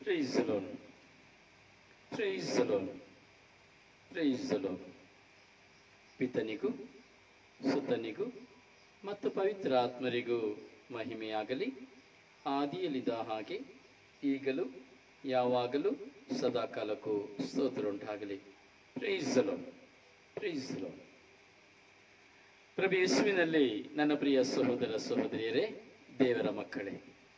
Praise the Lord. Praise the Lord. Praise the Lord. ಪಿತನಿಗೂ ಸುತನಿಗೂ ಮತ್ತು ಪವಿತ್ರ ಆತ್ಮರಿಗೂ ಮಹಿಮೆಯಾಗಲಿ ಆದಿಯಲ್ಲಿದ್ದ ಹಾಗೆ ಈಗಲೂ ಯಾವಾಗಲೂ ಸದಾಕಾಲಕ್ಕೂ ಸ್ತೋತ್ರ ಉಂಟಾಗಲಿ praise the Lord. Praise the Lord. ಪ್ರಭು ಯೇಸುವಿನಲ್ಲಿ ನನ್ನ ಪ್ರಿಯ ಸಹೋದರ ಸಹೋದರಿಯರೇ ದೇವರ ಮಕ್ಕಳೇ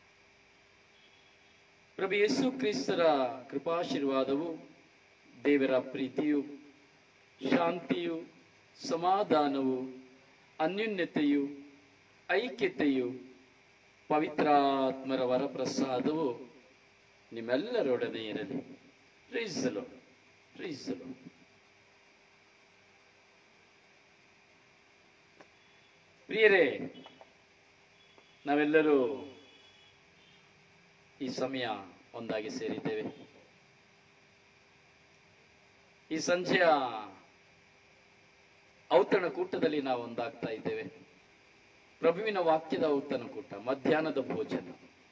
ಪ್ರಭು ಯೇಸು ಕ್ರಿಸ್ತರ ಕೃಪಾಶೀರ್ವಾದವು ದೇವರ ಪ್ರೀತಿಯು ಶಾಂತಿಯು ಸಮಾಧಾನವು ಅನ್ಯೋನ್ಯತೆಯು ಐಕ್ಯತೆಯು ಪವಿತ್ರಾತ್ಮರ ವರಪ್ರಸಾದವು ನಿಮ್ಮೆಲ್ಲರೊಡನೆ ಇರಲಿ ಪ್ರೀಸಲು ಪ್ರೀಸಲು ಪ್ರಿಯರೇ ನಾವೆಲ್ಲರೂ ಈ ಸಮಯ ಒಂದಾಗಿ ಸೇರಿದ್ದೇವೆ ಈ ಸಂಜೆಯ ಔತಣ ಕೂಟದಲ್ಲಿ ನಾವು ಒಂದಾಗ್ತಾ ಇದ್ದೇವೆ ಪ್ರಭುವಿನ ವಾಕ್ಯದ ಔತಣ ಕೂಟ ಮಧ್ಯಾಹ್ನದ ಭೋಜನ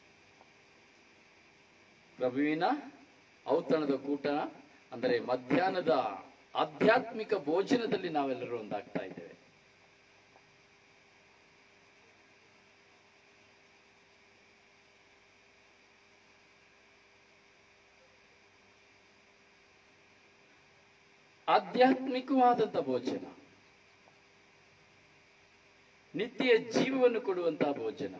ಪ್ರಭುವಿನ ಔತಣದ ಕೂಟ ಅಂದರೆ ಮಧ್ಯಾಹ್ನದ ಆಧ್ಯಾತ್ಮಿಕ ಭೋಜನದಲ್ಲಿ ನಾವೆಲ್ಲರೂ ಒಂದಾಗ್ತಾ ಇದ್ದೇವೆ ಆಧ್ಯಾತ್ಮಿಕವಾದಂಥ ಭೋಜನ ನಿತ್ಯ ಜೀವವನ್ನು ಕೊಡುವಂತಹ ಭೋಜನ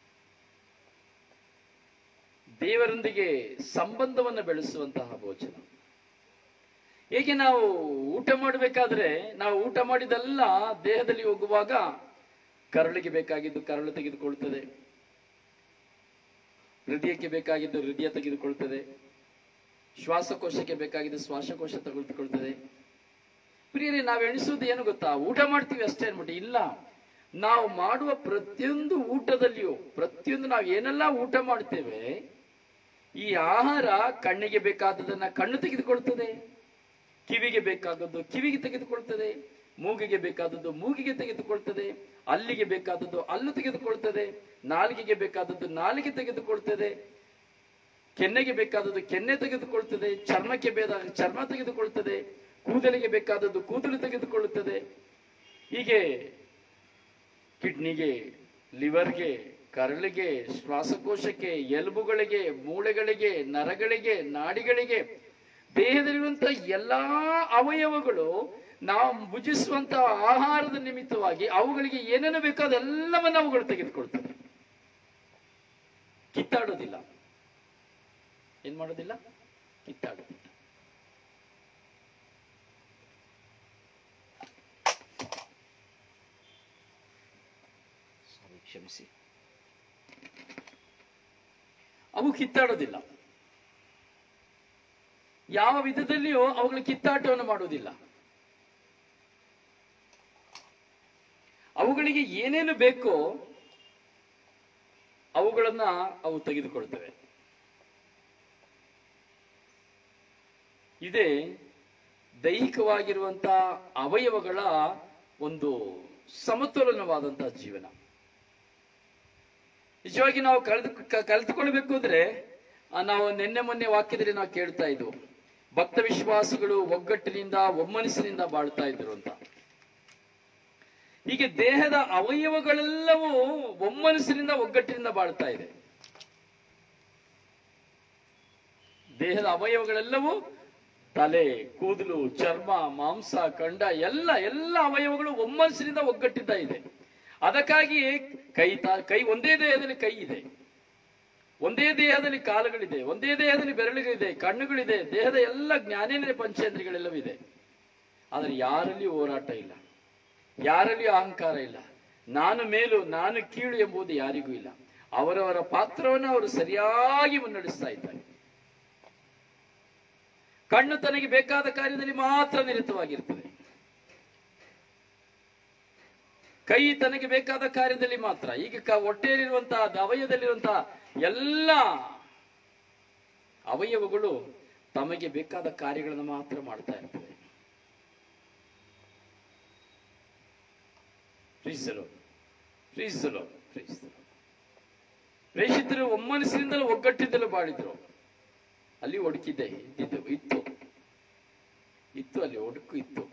ದೇವರೊಂದಿಗೆ ಸಂಬಂಧವನ್ನು ಬೆಳೆಸುವಂತಹ ಭೋಜನ ಹೇಗೆ ನಾವು ಊಟ ಮಾಡಬೇಕಾದ್ರೆ ನಾವು ಊಟ ಮಾಡಿದೆಲ್ಲ ದೇಹದಲ್ಲಿ ಹೋಗುವಾಗ ಕರಳಿಗೆ ಬೇಕಾಗಿದ್ದು ಕರಳು ತೆಗೆದುಕೊಳ್ತದೆ ಹೃದಯಕ್ಕೆ ಬೇಕಾಗಿದ್ದು ಹೃದಯ ತೆಗೆದುಕೊಳ್ತದೆ ಶ್ವಾಸಕೋಶಕ್ಕೆ ಬೇಕಾಗಿದ್ದು ಶ್ವಾಸಕೋಶ ತೆಗೆದುಕೊಳ್ತದೆ ಪ್ರಿಯರೇ ನಾವು ಎಣಿಸುವುದು ಏನು ಗೊತ್ತಾ ಊಟ ಮಾಡ್ತೀವಿ ಅಷ್ಟೇ ಅನ್ಬಿಟ್ಟು ಇಲ್ಲ ನಾವು ಮಾಡುವ ಪ್ರತಿಯೊಂದು ಊಟದಲ್ಲಿಯೂ ಪ್ರತಿಯೊಂದು ನಾವು ಏನೆಲ್ಲ ಊಟ ಮಾಡ್ತೇವೆ ಈ ಆಹಾರ ಕಣ್ಣಿಗೆ ಬೇಕಾದದನ್ನ ಕಣ್ಣು ತೆಗೆದುಕೊಳ್ತದೆ ಕಿವಿಗೆ ಬೇಕಾದದ್ದು ಕಿವಿಗೆ ತೆಗೆದುಕೊಳ್ತದೆ ಮೂಗಿಗೆ ಬೇಕಾದದ್ದು ಮೂಗಿಗೆ ತೆಗೆದುಕೊಳ್ತದೆ ಅಲ್ಲಿಗೆ ಬೇಕಾದದ್ದು ಅಲ್ಲು ತೆಗೆದುಕೊಳ್ತದೆ ನಾಲಿಗೆಗೆ ಬೇಕಾದದ್ದು ನಾಲಿಗೆ ತೆಗೆದುಕೊಳ್ತದೆ ಕೆನ್ನೆಗೆ ಬೇಕಾದದ್ದು ಕೆನ್ನೆ ತೆಗೆದುಕೊಳ್ತದೆ ಚರ್ಮಕ್ಕೆ ಬೇಕಾದ ಚರ್ಮ ತೆಗೆದುಕೊಳ್ತದೆ ಕೂದಲಿಗೆ ಬೇಕಾದದ್ದು ಕೂದಲು ತೆಗೆದುಕೊಳ್ಳುತ್ತದೆ ಹೀಗೆ ಕಿಡ್ನಿಗೆ ಲಿವರ್ಗೆ ಕರಳಿಗೆ ಶ್ವಾಸಕೋಶಕ್ಕೆ ಎಲುಬುಗಳಿಗೆ ಮೂಳೆಗಳಿಗೆ ನರಗಳಿಗೆ ನಾಡಿಗಳಿಗೆ ದೇಹದಲ್ಲಿರುವಂತಹ ಎಲ್ಲಾ ಅವಯವಗಳು ನಾವು ಭುಜಿಸುವಂತಹ ಆಹಾರದ ನಿಮಿತ್ತವಾಗಿ ಅವುಗಳಿಗೆ ಏನೇನು ಬೇಕೋ ಅದೆಲ್ಲವನ್ನು ಅವುಗಳು ತೆಗೆದುಕೊಳ್ತವೆ ಕಿತ್ತಾಡೋದಿಲ್ಲ ಏನ್ ಮಾಡೋದಿಲ್ಲ ಕಿತ್ತಾಡೋದಿಲ್ಲ ಸಾರಿ ಕ್ಷಮಿಸಿ ಅವು ಕಿತ್ತಾಡೋದಿಲ್ಲ ಯಾವ ವಿಧದಲ್ಲಿಯೂ ಅವುಗಳ ಕಿತ್ತಾಟವನ್ನು ಮಾಡುವುದಿಲ್ಲ ಅವುಗಳಿಗೆ ಏನೇನು ಬೇಕೋ ಅವುಗಳನ್ನ ಅವು ತೆಗೆದುಕೊಳ್ತವೆ ಇದೇ ದೈಹಿಕವಾಗಿರುವಂತಹ ಅವಯವಗಳ ಒಂದು ಸಮತೋಲನವಾದಂತಹ ಜೀವನ ನಿಜವಾಗಿ ನಾವು ಕಳೆದು ಕ- ಕಲಿತುಕೊಳ್ಬೇಕು ಅಂದ್ರೆ ಆ, ನಾವು ನಿನ್ನೆ ಮೊನ್ನೆ ವಾಕ್ಯದಲ್ಲಿ ನಾವು ಕೇಳ್ತಾ ಇದ್ವು ಭಕ್ತ ವಿಶ್ವಾಸಗಳು ಒಗ್ಗಟ್ಟಿನಿಂದ ಒಮ್ಮನಸ್ಸಿನಿಂದ ಬಾಳ್ತಾ ಇದ್ರು ಅಂತ ಹೀಗೆ ದೇಹದ ಅವಯವಗಳೆಲ್ಲವೂ ಒಮ್ಮನಸ್ಸಿನಿಂದ ಒಗ್ಗಟ್ಟಿನಿಂದ ಬಾಳ್ತಾ ಇದೆ ದೇಹದ ಅವಯವಗಳೆಲ್ಲವೂ ತಲೆ ಕೂದಲು ಚರ್ಮ ಮಾಂಸ ಕಂಡ ಎಲ್ಲ ಎಲ್ಲ ಅವಯವಗಳು ಒಮ್ಮನಸ್ಸಿನಿಂದ ಒಗ್ಗಟ್ಟಿದ್ದ ಇದೆ ಅದಕ್ಕಾಗಿ ಕೈ ತ- ಕೈ ಒಂದೇ ದೇಹದಲ್ಲಿ ಕೈ ಇದೆ ಒಂದೇ ದೇಹದಲ್ಲಿ ಕಾಲುಗಳಿದೆ ಒಂದೇ ದೇಹದಲ್ಲಿ ಬೆರಳುಗಳಿದೆ ಕಣ್ಣುಗಳಿದೆ ದೇಹದ ಎಲ್ಲ ಜ್ಞಾನೇಂದ್ರಿಯ ಪಂಚೇಂದ್ರಿಯಗಳೆಲ್ಲವೂ ಇದೆ ಆದರೆ ಯಾರಲ್ಲಿ ಹೋರಾಟ ಇಲ್ಲ ಯಾರಲ್ಲಿ ಅಹಂಕಾರ ಇಲ್ಲ ನಾನು ಮೇಲು ನಾನು ಕೀಳು ಎಂಬುದು ಯಾರಿಗೂ ಇಲ್ಲ ಅವರವರ ಪಾತ್ರವನ್ನು ಅವರು ಸರಿಯಾಗಿ ಮುನ್ನಡೆಸ್ತಾ ಇದ್ದಾರೆ ಕಣ್ಣು ತನಗೆ ಬೇಕಾದ ಕಾರ್ಯದಲ್ಲಿ ಮಾತ್ರ ನಿರತವಾಗಿರ್ತದೆ ಕೈ ತನಗೆ ಬೇಕಾದ ಕಾರ್ಯದಲ್ಲಿ ಮಾತ್ರ ಈಗ ಕ- ಹೊಟ್ಟೆಯಲ್ಲಿರುವಂತಹ ಅವಯವದಲ್ಲಿರುವಂತಹ ಎಲ್ಲ ಅವಯವಗಳು ತಮಗೆ ಬೇಕಾದ ಕಾರ್ಯಗಳನ್ನು ಮಾತ್ರ ಮಾಡ್ತಾ ಇರ್ತವೆ ಪ್ರೀಸಲು ಪ್ರೀಸಲು ಪ್ರೀಸಲು ಪ್ರೇಷಿತರು ಒಮ್ಮನಸ್ಸಿನಿಂದಲೂ ಒಗ್ಗಟ್ಟಿದ್ದಲು ಬಾಳಿದ್ರು ಅಲ್ಲಿ ಒಡಕಿದೆ ಇದ್ದಿದ್ದು ಇತ್ತು ಇತ್ತು ಅಲ್ಲಿ ಒಡಕು ಇತ್ತು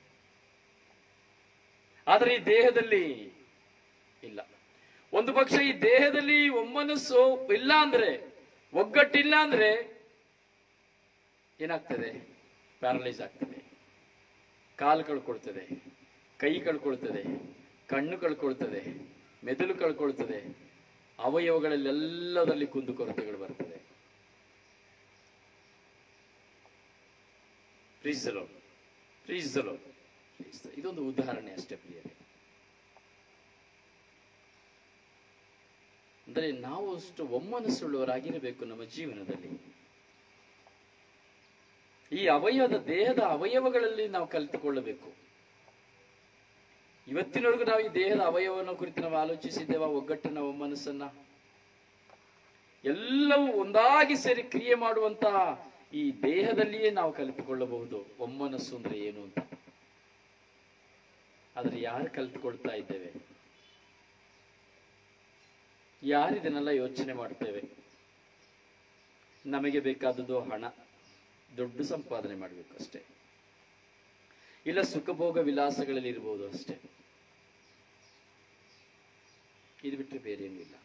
ಆದರೆ ಈ ದೇಹದಲ್ಲಿ ಇಲ್ಲ ಒಂದು ಪಕ್ಷ ಈ ದೇಹದಲ್ಲಿ ಒಮ್ಮನಸ್ಸು ಇಲ್ಲ ಅಂದ್ರೆ ಒಗ್ಗಟ್ಟಿಲ್ಲ ಅಂದ್ರೆ ಏನಾಗ್ತದೆ ಪ್ಯಾರಲೈಸ್ ಆಗ್ತದೆ ಕಾಲು ಕಳ್ಕೊಳ್ತದೆ ಕೈ ಕಳ್ಕೊಳ್ತದೆ ಕಣ್ಣು ಕಳ್ಕೊಳ್ತದೆ ಮೆದುಳು ಕಳ್ಕೊಳ್ತದೆ ಅವಯವಗಳಲ್ಲೆಲ್ಲದಲ್ಲಿ ಕುಂದುಕೊರತೆಗಳು ಬರ್ತದೆ ಪ್ರೀಸಲು ಪ್ರೀಸಲು ಇದೊಂದು ಉದಾಹರಣೆ ಅಷ್ಟೇ ಪ್ರಿಯರೇ ಅಂದರೆ ನಾವು ಅಷ್ಟು ಒಮ್ಮನಸ್ಸುಳ್ಳವರಾಗಿರಬೇಕು ನಮ್ಮ ಜೀವನದಲ್ಲಿ ಈ ಅವಯವದ ದೇಹದ ಅವಯವಗಳಲ್ಲಿ ನಾವು ಕಲಿತುಕೊಳ್ಳಬೇಕು ಇವತ್ತಿನವರೆಗೂ ನಾವು ಈ ದೇಹದ ಅವಯವನ ಕುರಿತು ನಾವು ಆಲೋಚಿಸಿದ್ದೇವ ಒಗ್ಗಟ್ಟನ್ನ ಒಮ್ಮನಸ್ಸನ್ನ ಎಲ್ಲವೂ ಒಂದಾಗಿ ಸೇರಿ ಕ್ರಿಯೆ ಮಾಡುವಂತಹ ಈ ದೇಹದಲ್ಲಿಯೇ ನಾವು ಕಲಿತುಕೊಳ್ಳಬಹುದು ಒಮ್ಮನಸ್ಸು ಅಂದ್ರೆ ಏನು ಅಂತ ಆದ್ರೆ ಯಾರು ಕಲಿತುಕೊಳ್ತಾ ಇದ್ದೇವೆ ಯಾರಿದನ್ನೆಲ್ಲ ಯೋಚನೆ ಮಾಡ್ತೇವೆ ನಮಗೆ ಬೇಕಾದದ್ದು ಹಣ ದೊಡ್ಡ ಸಂಪಾದನೆ ಮಾಡಬೇಕು ಅಷ್ಟೇ ಇಲ್ಲ ಸುಖಭೋಗ ವಿಲಾಸಗಳಲ್ಲಿ ಇರಬಹುದು ಅಷ್ಟೇ ಇದು ಬಿಟ್ಟರೆ ಬೇರೆ ಏನೂ ಇಲ್ಲ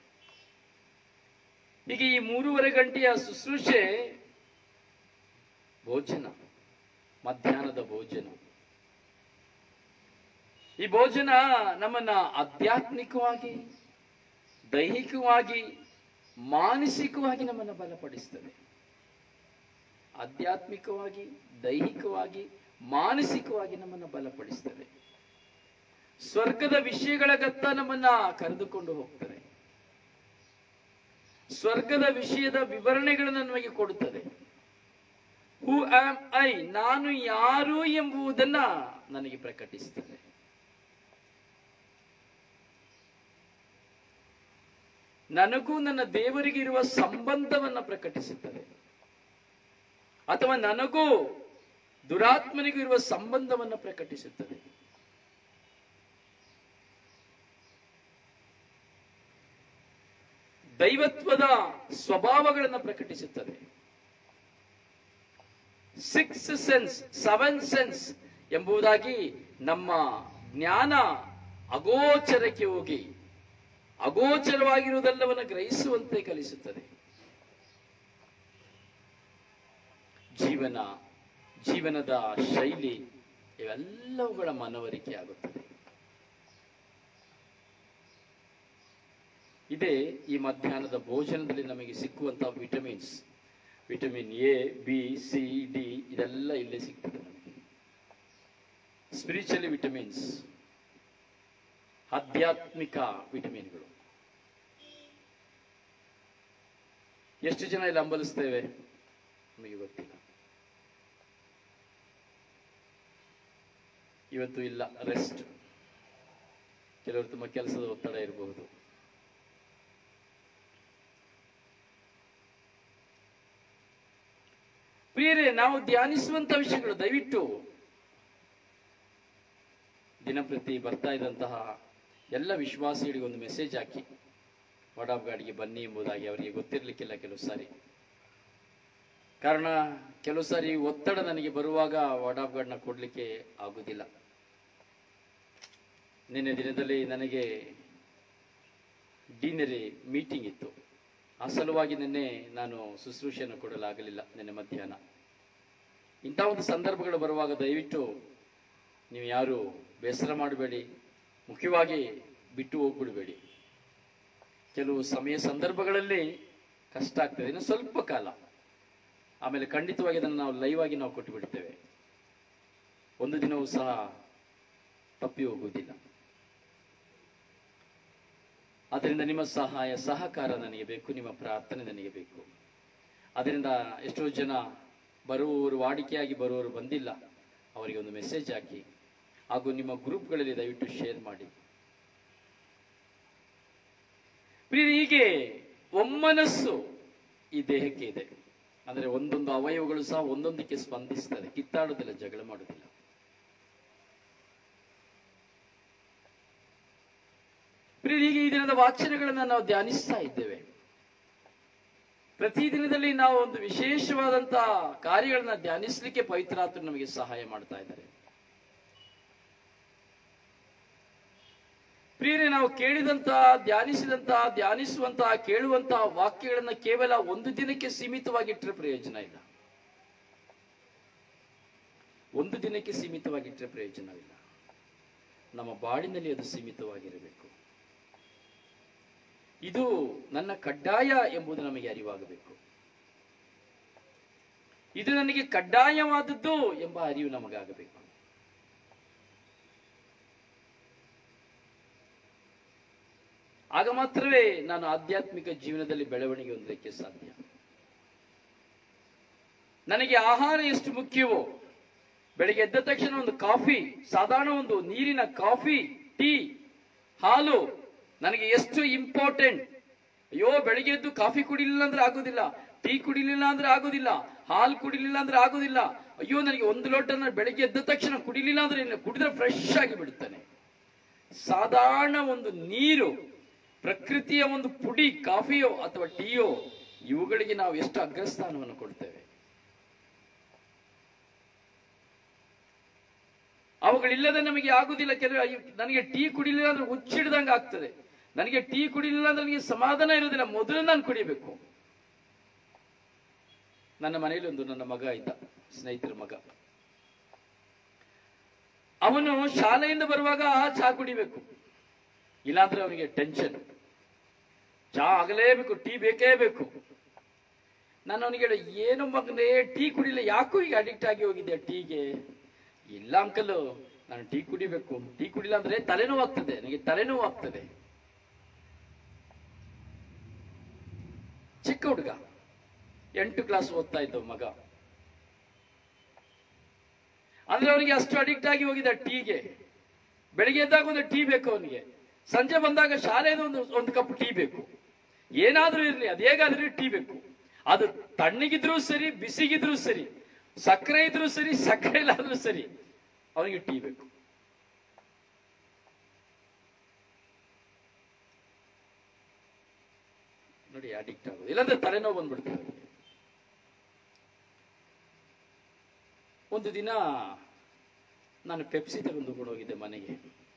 ಈಗ ಈ ಮೂರುವರೆ ಗಂಟೆಯ ಶುಶ್ರೂಷೆ ಭೋಜನ ಮಧ್ಯಾಹ್ನದ ಭೋಜನ ಈ ಭೋಜನ ನಮ್ಮನ್ನ ಆಧ್ಯಾತ್ಮಿಕವಾಗಿ ದೈಹಿಕವಾಗಿ ಮಾನಸಿಕವಾಗಿ ನಮ್ಮನ್ನು ಬಲಪಡಿಸ್ತದೆ ಆಧ್ಯಾತ್ಮಿಕವಾಗಿ ದೈಹಿಕವಾಗಿ ಮಾನಸಿಕವಾಗಿ ನಮ್ಮನ್ನು ಬಲಪಡಿಸ್ತದೆ ಸ್ವರ್ಗದ ವಿಷಯಗಳಗತ್ತ ನಮ್ಮನ್ನ ಕರೆದುಕೊಂಡು ಹೋಗ್ತದೆ ಸ್ವರ್ಗದ ವಿಷಯದ ವಿವರಣೆಗಳನ್ನು ನಮಗೆ ಕೊಡುತ್ತದೆ ಹೂ ಆಮ್ ಐ ನಾನು ಯಾರು ಎಂಬುದನ್ನ ನನಗೆ ಪ್ರಕಟಿಸ್ತದೆ ನನಗೂ ನನ್ನ ದೇವರಿಗೆ ಇರುವ ಸಂಬಂಧವನ್ನ ಪ್ರಕಟಿಸುತ್ತದೆ ಅಥವಾ ನನಗೂ ದುರಾತ್ಮನಿಗೂ ಇರುವ ಸಂಬಂಧವನ್ನು ಪ್ರಕಟಿಸುತ್ತದೆ ದೈವತ್ವದ ಸ್ವಭಾವಗಳನ್ನು ಪ್ರಕಟಿಸುತ್ತದೆ ಸಿಕ್ಸ್ ಸೆನ್ಸ್ ಸೆವೆನ್ ಸೆನ್ಸ್ ಎಂಬುದಾಗಿ ನಮ್ಮ ಜ್ಞಾನ ಅಗೋಚರಕ್ಕೆ ಹೋಗಿ ಅಗೋಚರವಾಗಿರುವುದೆಲ್ಲವನ್ನು ಗ್ರಹಿಸುವಂತೆ ಕಲಿಸುತ್ತದೆ ಜೀವನ ಜೀವನದ ಶೈಲಿ ಇವೆಲ್ಲವುಗಳ ಮನವರಿಕೆ ಆಗುತ್ತದೆ ಇದೇ ಈ ಮಧ್ಯಾಹ್ನದ ಭೋಜನದಲ್ಲಿ ನಮಗೆ ಸಿಕ್ಕುವಂತಹ vitamins vitamin A B C D ಇದೆಲ್ಲ ಇಲ್ಲೇ ಸಿಗ್ತದೆ ನಮಗೆ ಸ್ಪಿರಿಚುವಲಿ ವಿಟಮಿನ್ಸ್ ಆಧ್ಯಾತ್ಮಿಕ ವಿಟಮಿನ್ಗಳು ಎಷ್ಟು ಜನ ಇಲ್ಲಿ ಹಂಬಲಿಸ್ತೇವೆ ನಮಗೆ ಗೊತ್ತಿಲ್ಲ ಇವತ್ತು ಇಲ್ಲ ರೆಸ್ಟ್ ಕೆಲವರು ತುಂಬ ಕೆಲಸದ ಒತ್ತಡ ಇರಬಹುದು ಪ್ರಿಯರೇ ನಾವು ಧ್ಯಾನಿಸುವಂತ ವಿಷಯಗಳು ದಯವಿಟ್ಟು ದಿನಪ್ರತಿ ಬರ್ತಾ ಇದ್ದಂತಹ ಎಲ್ಲ ವಿಶ್ವಾಸಿಗಳಿಗೆ ಒಂದು ಮೆಸೇಜ್ ಹಾಕಿ ವಾರ್ಡ್ ಗಾಡಿಗೆ ಬನ್ನಿ ಎಂಬುದಾಗಿ ಅವರಿಗೆ ಗೊತ್ತಿರಲಿಕ್ಕಿಲ್ಲ ಕೆಲವು ಸಾರಿ ಕಾರಣ ಕೆಲವು ಸಾರಿ ಒತ್ತಡ ನನಗೆ ಬರುವಾಗ ವಾರ್ಡ್ ಆಫ್ ಗಾರ್ಡ್ನ ಕೊಡಲಿಕ್ಕೆ ಆಗುವುದಿಲ್ಲ ನಿನ್ನೆ ದಿನದಲ್ಲಿ ನನಗೆ ಡೀನರಿ ಮೀಟಿಂಗ್ ಇತ್ತು ಆ ಸಲುವಾಗಿ ನಿನ್ನೆ ನಾನು ಶುಶ್ರೂಷೆಯನ್ನು ಕೊಡಲಾಗಲಿಲ್ಲ ನಿನ್ನೆ ಮಧ್ಯಾಹ್ನ ಇಂಥ ಒಂದು ಸಂದರ್ಭಗಳು ಬರುವಾಗ ದಯವಿಟ್ಟು ನೀವು ಯಾರು ಬೇಸರ ಮಾಡಬೇಡಿ ಮುಖ್ಯವಾಗಿ ಬಿಟ್ಟು ಹೋಗ್ಬಿಡಬೇಡಿ ಕೆಲವು ಸಮಯ ಸಂದರ್ಭಗಳಲ್ಲಿ ಕಷ್ಟ ಆಗ್ತದೆ ಇನ್ನು ಸ್ವಲ್ಪ ಕಾಲ ಆಮೇಲೆ ಖಂಡಿತವಾಗಿ ಅದನ್ನು ನಾವು ಲೈವ್ ಆಗಿ ನಾವು ಕೊಟ್ಟು ಬಿಡ್ತೇವೆ ಒಂದು ದಿನವೂ ಸಹ ತಪ್ಪಿ ಹೋಗುವುದಿಲ್ಲ ಅದರಿಂದ ನಿಮ್ಮ ಸಹಾಯ ಸಹಕಾರ ನನಗೆ ಬೇಕು ನಿಮ್ಮ ಪ್ರಾರ್ಥನೆ ನನಗೆ ಬೇಕು ಅದರಿಂದ ಎಷ್ಟೋ ಜನ ಬರುವವರು ವಾಡಿಕೆಯಾಗಿ ಬರುವವರು ಬಂದಿಲ್ಲ ಅವರಿಗೆ ಒಂದು ಮೆಸೇಜ್ ಹಾಕಿ ಹಾಗೂ ನಿಮ್ಮ ಗ್ರೂಪ್ಗಳಲ್ಲಿ ದಯವಿಟ್ಟು ಶೇರ್ ಮಾಡಿ ಪ್ರಿಯ ಹೀಗೆ ಒಮ್ಮನಸ್ಸು ಈ ದೇಹಕ್ಕೆ ಇದೆ ಅಂದರೆ ಒಂದೊಂದು ಅವಯವಗಳು ಸಹ ಒಂದೊಂದಕ್ಕೆ ಸ್ಪಂದಿಸ್ತದೆ ಕಿತ್ತಾಡುವುದಿಲ್ಲ ಜಗಳ ಮಾಡುವುದಿಲ್ಲ ಪ್ರಿಯ ಹೀಗೆ ಈ ದಿನದ ವಾಚನಗಳನ್ನು ನಾವು ಧ್ಯಾನಿಸ್ತಾ ಇದ್ದೇವೆ ಪ್ರತಿದಿನದಲ್ಲಿ ನಾವು ಒಂದು ವಿಶೇಷವಾದಂತಹ ಕಾರ್ಯಗಳನ್ನ ಧ್ಯಾನಿಸಲಿಕ್ಕೆ ಪವಿತ್ರಾತ್ಮ ನಮಗೆ ಸಹಾಯ ಮಾಡ್ತಾ ಇದ್ದಾರೆ ಪ್ರಿಯರೇ ನಾವು ಕೇಳಿದಂತಹ ಧ್ಯಾನಿಸಿದಂತಹ ಧ್ಯಾನಿಸುವಂತಹ ಕೇಳುವಂತಹ ವಾಕ್ಯಗಳನ್ನ ಕೇವಲ ಒಂದು ದಿನಕ್ಕೆ ಸೀಮಿತವಾಗಿಟ್ಟರೆ ಪ್ರಯೋಜನ ಇಲ್ಲ ಒಂದು ದಿನಕ್ಕೆ ಸೀಮಿತವಾಗಿಟ್ಟರೆ ಪ್ರಯೋಜನವಿಲ್ಲ ನಮ್ಮ ಬಾಳಿನಲ್ಲಿ ಅದು ಸೀಮಿತವಾಗಿರಬೇಕು ಇದು ನನ್ನ ಕಡ್ಡಾಯ ಎಂಬುದು ನಮಗೆ ಅರಿವಾಗಬೇಕು ಇದು ನನಗೆ ಕಡ್ಡಾಯವಾದದ್ದು ಎಂಬ ಅರಿವು ನಮಗಾಗಬೇಕು ಆಗ ಮಾತ್ರವೇ ನಾನು ಆಧ್ಯಾತ್ಮಿಕ ಜೀವನದಲ್ಲಿ ಬೆಳವಣಿಗೆ ಹೊಂದಲಿಕ್ಕೆ ಸಾಧ್ಯ ನನಗೆ ಆಹಾರ ಎಷ್ಟು ಮುಖ್ಯವೋ ಬೆಳಿಗ್ಗೆ ಎದ್ದ ತಕ್ಷಣ ಒಂದು ಕಾಫಿ ಸಾಧಾರಣ ಒಂದು ನೀರಿನ ಕಾಫಿ ಟೀ ಹಾಲು ನನಗೆ ಎಷ್ಟು ಇಂಪಾರ್ಟೆಂಟ್ ಅಯ್ಯೋ ಬೆಳಿಗ್ಗೆ ಎದ್ದು ಕಾಫಿ ಕುಡಿಲಿಲ್ಲ ಅಂದ್ರೆ ಆಗೋದಿಲ್ಲ ಟೀ ಕುಡಿಲಿಲ್ಲ ಅಂದ್ರೆ ಆಗೋದಿಲ್ಲ ಹಾಲು ಕುಡಿಲಿಲ್ಲ ಅಂದ್ರೆ ಆಗೋದಿಲ್ಲ ಅಯ್ಯೋ ನನಗೆ ಒಂದು ಲೋಟ ನಾನು ಬೆಳಿಗ್ಗೆ ಎದ್ದ ತಕ್ಷಣ ಕುಡಿಲಿಲ್ಲ ಅಂದ್ರೆ ಇನ್ನು ಕುಡಿದ್ರೆ ಫ್ರೆಶ್ ಆಗಿ ಬಿಡುತ್ತಾನೆ ಸಾಧಾರಣ ಒಂದು ನೀರು ಪ್ರಕೃತಿಯ ಒಂದು ಪುಡಿ ಕಾಫಿಯೋ ಅಥವಾ ಟೀಯೋ ಇವುಗಳಿಗೆ ನಾವು ಎಷ್ಟು ಅಗ್ರಸ್ಥಾನವನ್ನು ಕೊಡ್ತೇವೆ ಅವುಗಳಿಲ್ಲದೆ ನಮಗೆ ಆಗುದಿಲ್ಲ ಕೆಲವು ಅಯ್ಯೋ, ನನಗೆ ಟೀ ಕುಡಿಲಿಲ್ಲ ಅಂದ್ರೆ ಹುಚ್ಚಿಡ್ದಂಗೆ ಆಗ್ತದೆ ನನಗೆ ಟೀ ಕುಡಿಲಿಲ್ಲ ಅಂದ್ರೆ ನನಗೆ ಸಮಾಧಾನ ಇರುವುದಿಲ್ಲ ಮೊದಲು ನಾನು ಕುಡಿಬೇಕು ನನ್ನ ಮನೆಯಲ್ಲಿ ಒಂದು ನನ್ನ ಮಗ ಇದ್ದ ಸ್ನೇಹಿತರ ಮಗ ಅವನು ಶಾಲೆಯಿಂದ ಬರುವಾಗ ಚಹಾ ಕುಡಿಬೇಕು ಇಲ್ಲಾಂದ್ರೆ ಅವನಿಗೆ ಟೆನ್ಷನ್ ಚಹಾ ಆಗಲೇಬೇಕು ಟೀ ಬೇಕೇ ಬೇಕು ನಾನು ಅವನಿಗೆ ಹೇಳಿದೆ, ಏನು ಮಗನೇ ಟೀ ಕುಡಿಲ್ಲ ಯಾಕೋ ಈಗ ಅಡಿಕ್ಟ್ ಆಗಿ ಹೋಗಿದ್ದೆ ಟೀಗೆ ಇಲ್ಲ ಅಂಕಲ್ ನಾನು ಟೀ ಕುಡಿಬೇಕು ಟೀ ಕುಡಿಲ್ಲ ಅಂದ್ರೆ ತಲೆನೋವು ಆಗ್ತದೆ ನನಗೆ ತಲೆನೋವು ಆಗ್ತದೆ ಚಿಕ್ಕ ಹುಡುಗ ಎಂಟು ಕ್ಲಾಸ್ ಓದ್ತಾ ಇದ್ದ ಮಗ ಅಂದ್ರೆ ಅವನಿಗೆ ಅಷ್ಟು ಅಡಿಕ್ಟ್ ಆಗಿ ಹೋಗಿದ್ದ ಟೀಗೆ ಬೆಳಿಗ್ಗೆ ಎದ್ದಾಗ ಒಂದು ಟೀ ಬೇಕು ಅವನಿಗೆ ಸಂಜೆ ಬಂದಾಗ ಶಾಲೆಯಿಂದ ಒಂದು ಒಂದು ಕಪ್ ಟೀ ಬೇಕು ಏನಾದ್ರೂ ಇರಲಿ ಅದು ಹೇಗಾದ್ರೂ ಟೀ ಬೇಕು ಅದು ತಣ್ಣಗಿದ್ರೂ ಸರಿ ಬಿಸಿಗಿದ್ರೂ ಸರಿ ಸಕ್ಕರೆ ಇದ್ರೂ ಸರಿ ಸಕ್ಕರೆ ಇಲ್ಲಾದ್ರೂ ಸರಿ ಅವನಿಗೆ ಟೀ ಬೇಕು ನೋಡಿ ಅಡಿಕ್ಟ್ ಆಗೋದು ಇಲ್ಲಾಂದ್ರೆ ತಲೆನೋವು ಬಂದ್ಬಿಡ್ತದೆ ಅವನಿಗೆ. ಒಂದು ದಿನ ನಾನು ಪೆಪ್ಸಿ ತಗೊಂಡು ಹೋಗಿದ್ದೆ ಮನೆಗೆ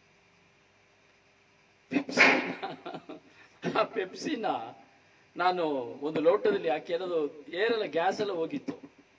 ಪೆಪ್ಸಿ ಆ ಪೆಪ್ಸಿನ ನಾನು ಒಂದು ಲೋಟದಲ್ಲಿ ಹಾಕಿ ಅನ್ನೋದು ಏರೆಲ್ಲ ಗ್ಯಾಸ್ ಎಲ್ಲ ಹೋಗಿತ್ತು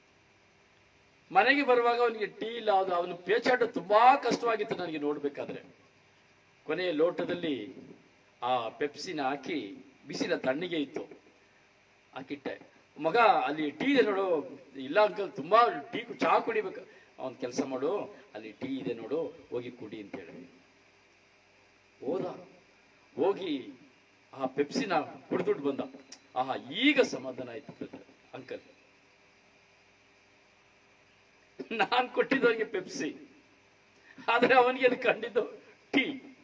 ಮನೆಗೆ ಬರುವಾಗ ಅವನಿಗೆ ಟೀ ಇಲ್ಲ ಅದು ಅವನು ಪೇಚಾಟ ತುಂಬಾ ಕಷ್ಟವಾಗಿತ್ತು ನನಗೆ ನೋಡ್ಬೇಕಾದ್ರೆ ಕೊನೆಯ ಲೋಟದಲ್ಲಿ ಆ ಪೆಪ್ಸಿನ ಹಾಕಿ ಬಿಸಿಲ ತಣ್ಣಗೆ ಇತ್ತು ಹಾಕಿಟ್ಟೆ ಮಗ ಅಲ್ಲಿ ಟೀ ಇದೆ ನೋಡು ಇಲ್ಲ ಅಂಕಲ್ ತುಂಬಾ ಟೀ ಚಹಾ ಕುಡಿಬೇಕು ಅವನ್ ಕೆಲಸ ಮಾಡು ಅಲ್ಲಿ ಟೀ ಇದೆ ನೋಡು ಹೋಗಿ ಕುಡಿ ಅಂತ ಹೇಳಿ ಹೋದ ಹೋಗಿ ಆ ಪೆಪ್ಸಿನ ಕುಡ್ದುಡ್ ಬಂದ ಆಹಾ ಈಗ ಸಮಾಧಾನ ಆಯ್ತು brother, ಅಂಕಲ್ ನಾನ್ ಕೊಟ್ಟಿದ್ದವನಿಗೆ ಪೆಪ್ಸಿ ಆದ್ರೆ ಅವನಿಗೆ ಅದು ಕಂಡಿದ್ದು ಟೀ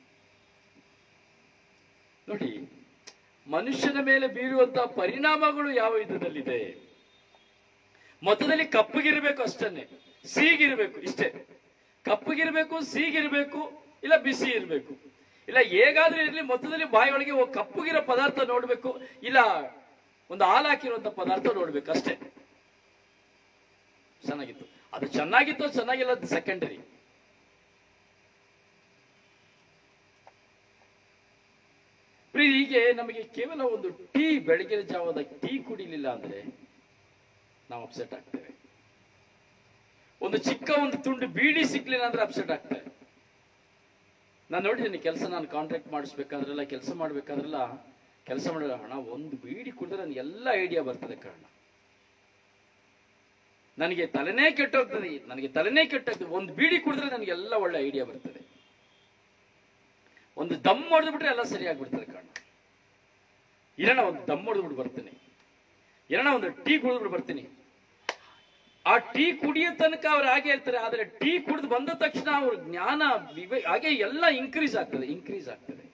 ನೋಡಿ ಮನುಷ್ಯನ ಮೇಲೆ ಬೀರುವಂತಹ ಪರಿಣಾಮಗಳು ಯಾವ ವಿಧದಲ್ಲಿದೆ ಮೊತ್ತದಲ್ಲಿ ಕಪ್ಪಗಿರ್ಬೇಕು ಅಷ್ಟನ್ನೇ ಸಿಹಿಗಿರ್ಬೇಕು ಇಷ್ಟೇ ಕಪ್ಪಗಿರ್ಬೇಕು ಸಿಹಿಗಿರ್ಬೇಕು ಇಲ್ಲ ಬಿಸಿ ಇರಬೇಕು ಇಲ್ಲ ಹೇಗಾದ್ರೂ ಇರಲಿ ಮೊತ್ತದಲ್ಲಿ ಬಾಯಿಯೊಳಗೆ ಒ- ಕಪ್ಪಗಿರೋ ಪದಾರ್ಥ ನೋಡ್ಬೇಕು ಇಲ್ಲ ಒಂದು ಹಾಲು ಹಾಕಿರುವಂತ ಪದಾರ್ಥ ನೋಡ್ಬೇಕು ಅಷ್ಟೇ ಚೆನ್ನಾಗಿತ್ತು ಅದು ಚೆನ್ನಾಗಿತ್ತು ಚೆನ್ನಾಗಿಲ್ಲ ಸೆಕೆಂಡರಿ ಹೀಗೆ ನಮಗೆ ಕೇವಲ ಒಂದು ಟೀ ಬೆಳಗಿನ ಜಾವದ ಟೀ ಕುಡಿಲಿಲ್ಲ ಅಂದ್ರೆ ನಾವು ಅಪ್ಸೆಟ್ ಆಗ್ತೇವೆ ಒಂದು ಚಿಕ್ಕ ಒಂದು ತುಂಡು ಬೀಡಿ ಸಿಕ್ಲಿಲ್ಲ ಅಂದ್ರೆ ಅಪ್ಸೆಟ್ ಆಗ್ತೇವೆ ನಾನು ನೋಡಿದ್ದೀನಿ ಕೆಲಸ ನಾನು ಕಾಂಟ್ರಾಕ್ಟ್ ಮಾಡಿಸ್ಬೇಕಾದ್ರೆಲ್ಲ ಕೆಲಸ ಮಾಡ್ಬೇಕಾದ್ರೆಲ್ಲ ಕೆಲಸ ಮಾಡಿದ್ರೆ ಹಣ ಒಂದು ಬೀಡಿ ಕುಡಿದ್ರೆ ನನಗೆ ಎಲ್ಲ ಐಡಿಯಾ ಬರ್ತದೆ ಕಾರಣ ನನಗೆ ತಲೆನೇ ಕೆಟ್ಟೋಗ್ತದೆ ನನಗೆ ತಲೆನೇ ಕೆಟ್ಟೋಗ್ತದೆ ಒಂದು ಬೀಡಿ ಕುಡಿದ್ರೆ ನನಗೆಲ್ಲ ಒಳ್ಳೆ ಐಡಿಯಾ ಬರ್ತದೆ ಒಂದು ದಮ್ ಹೊಡೆದು ಬಿಟ್ರೆ ಎಲ್ಲ ಸರಿಯಾಗ್ಬಿಡ್ತದೆ ಕಾರಣ ಇರೋಣ ಒಂದು ದಮ್ ಹೊಡೆದ್ಬಿಟ್ಟು ಬರ್ತೀನಿ ಇರೋಣ ಒಂದು ಟೀ ಕುಡಿದ್ಬಿಟ್ಟು ಬರ್ತೀನಿ ಆ ಟೀ ಕುಡಿಯೋ ತನಕ ಅವ್ರು ಹಾಗೆ ಇರ್ತಾರೆ ಆದ್ರೆ ಟೀ ಕುಡಿದು ಬಂದ ತಕ್ಷಣ ಅವ್ರ ಜ್ಞಾನ ವಿವೇ ಹಾಗೆ ಎಲ್ಲ ಇನ್ಕ್ರೀಸ್ ಆಗ್ತದೆ ಇನ್ಕ್ರೀಸ್ ಆಗ್ತದೆ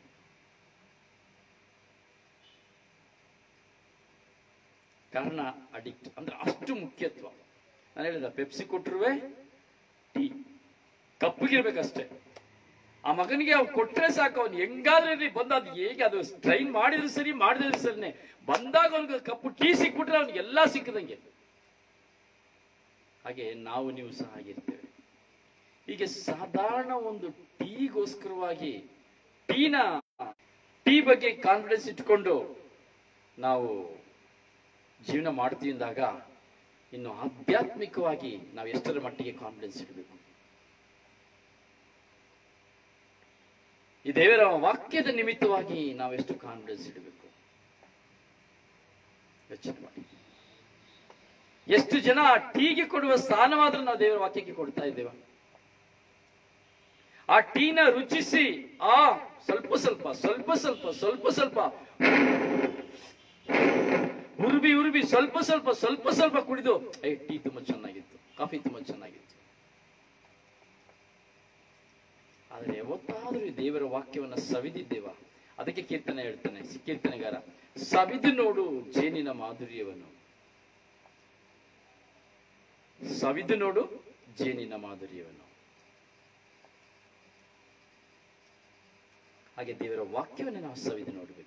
ಕಾರಣ ಅಡಿಕ್ಟ್ ಅಂದ್ರೆ ಅಷ್ಟು ಮುಖ್ಯತ್ವ ನಾನು ಹೇಳಿದ ಪೆಪ್ಸಿ ಕೊಟ್ಟರುವೆ ಟೀ ಕಪ್ಪಗಿರ್ಬೇಕಷ್ಟೇ ಆ ಮಗನಿಗೆ ಅವ್ರು ಕೊಟ್ರೆ ಸಾಕು ಅವ್ನು ಹೆಂಗಾದ್ರೂ ಇರ್ಲಿ ಬಂದ ಅದು ಹೇಗೆ ಅದು ಟ್ರೈನ್ ಮಾಡಿದ್ರು ಸರಿ ಮಾಡಿದ್ರು ಸರಿನೇ ಬಂದಾಗ ಅವ್ನಿಗೆ ಕಪ್ಪು ಟೀ ಸಿಕ್ಬಿಟ್ರೆ ಅವ್ನಿಗೆ ಎಲ್ಲಾ ಸಿಕ್ಕದಂಗೆ ಹಾಗೆ ನಾವು ನೀವು ಸಹ ಆಗಿರ್ತೇವೆ ಹೀಗೆ ಸಾಧಾರಣ ಒಂದು ಟೀಗೋಸ್ಕರವಾಗಿ ಟೀನ ಟೀ ಬಗ್ಗೆ ಕಾನ್ಫಿಡೆನ್ಸ್ ಇಟ್ಕೊಂಡು ನಾವು ಜೀವನ ಮಾಡ್ತೀವಿ ಅಂದಾಗ ಇನ್ನು ಆಧ್ಯಾತ್ಮಿಕವಾಗಿ ನಾವು ಎಷ್ಟರ ಮಟ್ಟಿಗೆ ಕಾನ್ಫಿಡೆನ್ಸ್ ಇಡಬೇಕು ಈ ದೇವರ ವಾಕ್ಯದ ನಿಮಿತ್ತವಾಗಿ ನಾವೆಷ್ಟು ಕಾನ್ಫಿಡೆನ್ಸ್ ಇಡಬೇಕು ಯೋಚನೆ ಮಾಡಿ ಎಷ್ಟು ಜನ ಆ ಟೀಗೆ ಕೊಡುವ ಸ್ಥಾನವಾದ್ರೂ ನಾವು ದೇವರ ವಾಕ್ಯಕ್ಕೆ ಕೊಡ್ತಾ ಇದ್ದೇವೆ ಆ ಟೀನ ರುಚಿಸಿ ಆ ಸ್ವಲ್ಪ ಸ್ವಲ್ಪ ಸ್ವಲ್ಪ ಸ್ವಲ್ಪ ಸ್ವಲ್ಪ ಸ್ವಲ್ಪ ಉರುಬಿ ಉರುಬಿ ಸ್ವಲ್ಪ ಸ್ವಲ್ಪ ಸ್ವಲ್ಪ ಸ್ವಲ್ಪ ಕುಡಿದು ಏ ಟೀ ತುಂಬಾ ಚೆನ್ನಾಗಿತ್ತು ಕಾಫಿ ತುಂಬಾ ಚೆನ್ನಾಗಿತ್ತು ಆದ್ರೆ ಯಾವತ್ತಾದ್ರೂ ಈ ದೇವರ ವಾಕ್ಯವನ್ನ ಸವಿದಿದ್ದೇವ ಅದಕ್ಕೆ ಕೀರ್ತನೆ ಹೇಳ್ತಾನೆ ಕೀರ್ತನೆಗಾರ ಸವಿದು ನೋಡು ಜೇನಿನ ಮಾಧುರ್ಯವನ್ನು ಸವಿದು ನೋಡು ಜೇನಿನ ಮಾಧುರ್ಯವನ್ನು ಹಾಗೆ ದೇವರ ವಾಕ್ಯವನ್ನು ನಾವು ಸವಿದು ನೋಡಬೇಕು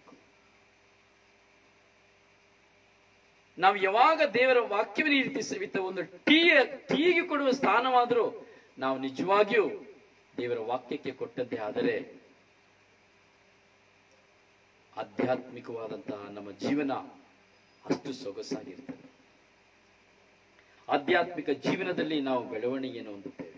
ನಾವು ಯಾವಾಗ ದೇವರ ವಾಕ್ಯವನ್ನು ಈ ರೀತಿ ಸವಿತ ಒಂದು ಟೀ ಟೀಗೆ ಕೊಡುವ ಸ್ಥಾನವಾದರೂ ನಾವು ನಿಜವಾಗಿಯೂ ದೇವರ ವಾಕ್ಯಕ್ಕೆ ಕೊಟ್ಟಂತೆ ಆದರೆ ಆಧ್ಯಾತ್ಮಿಕವಾದಂತಹ ನಮ್ಮ ಜೀವನ ಅಷ್ಟು ಸೊಗಸಾಗಿರ್ತದೆ ಆಧ್ಯಾತ್ಮಿಕ ಜೀವನದಲ್ಲಿ ನಾವು ಬೆಳವಣಿಗೆಯನ್ನು ಹೊಂದುತ್ತೇವೆ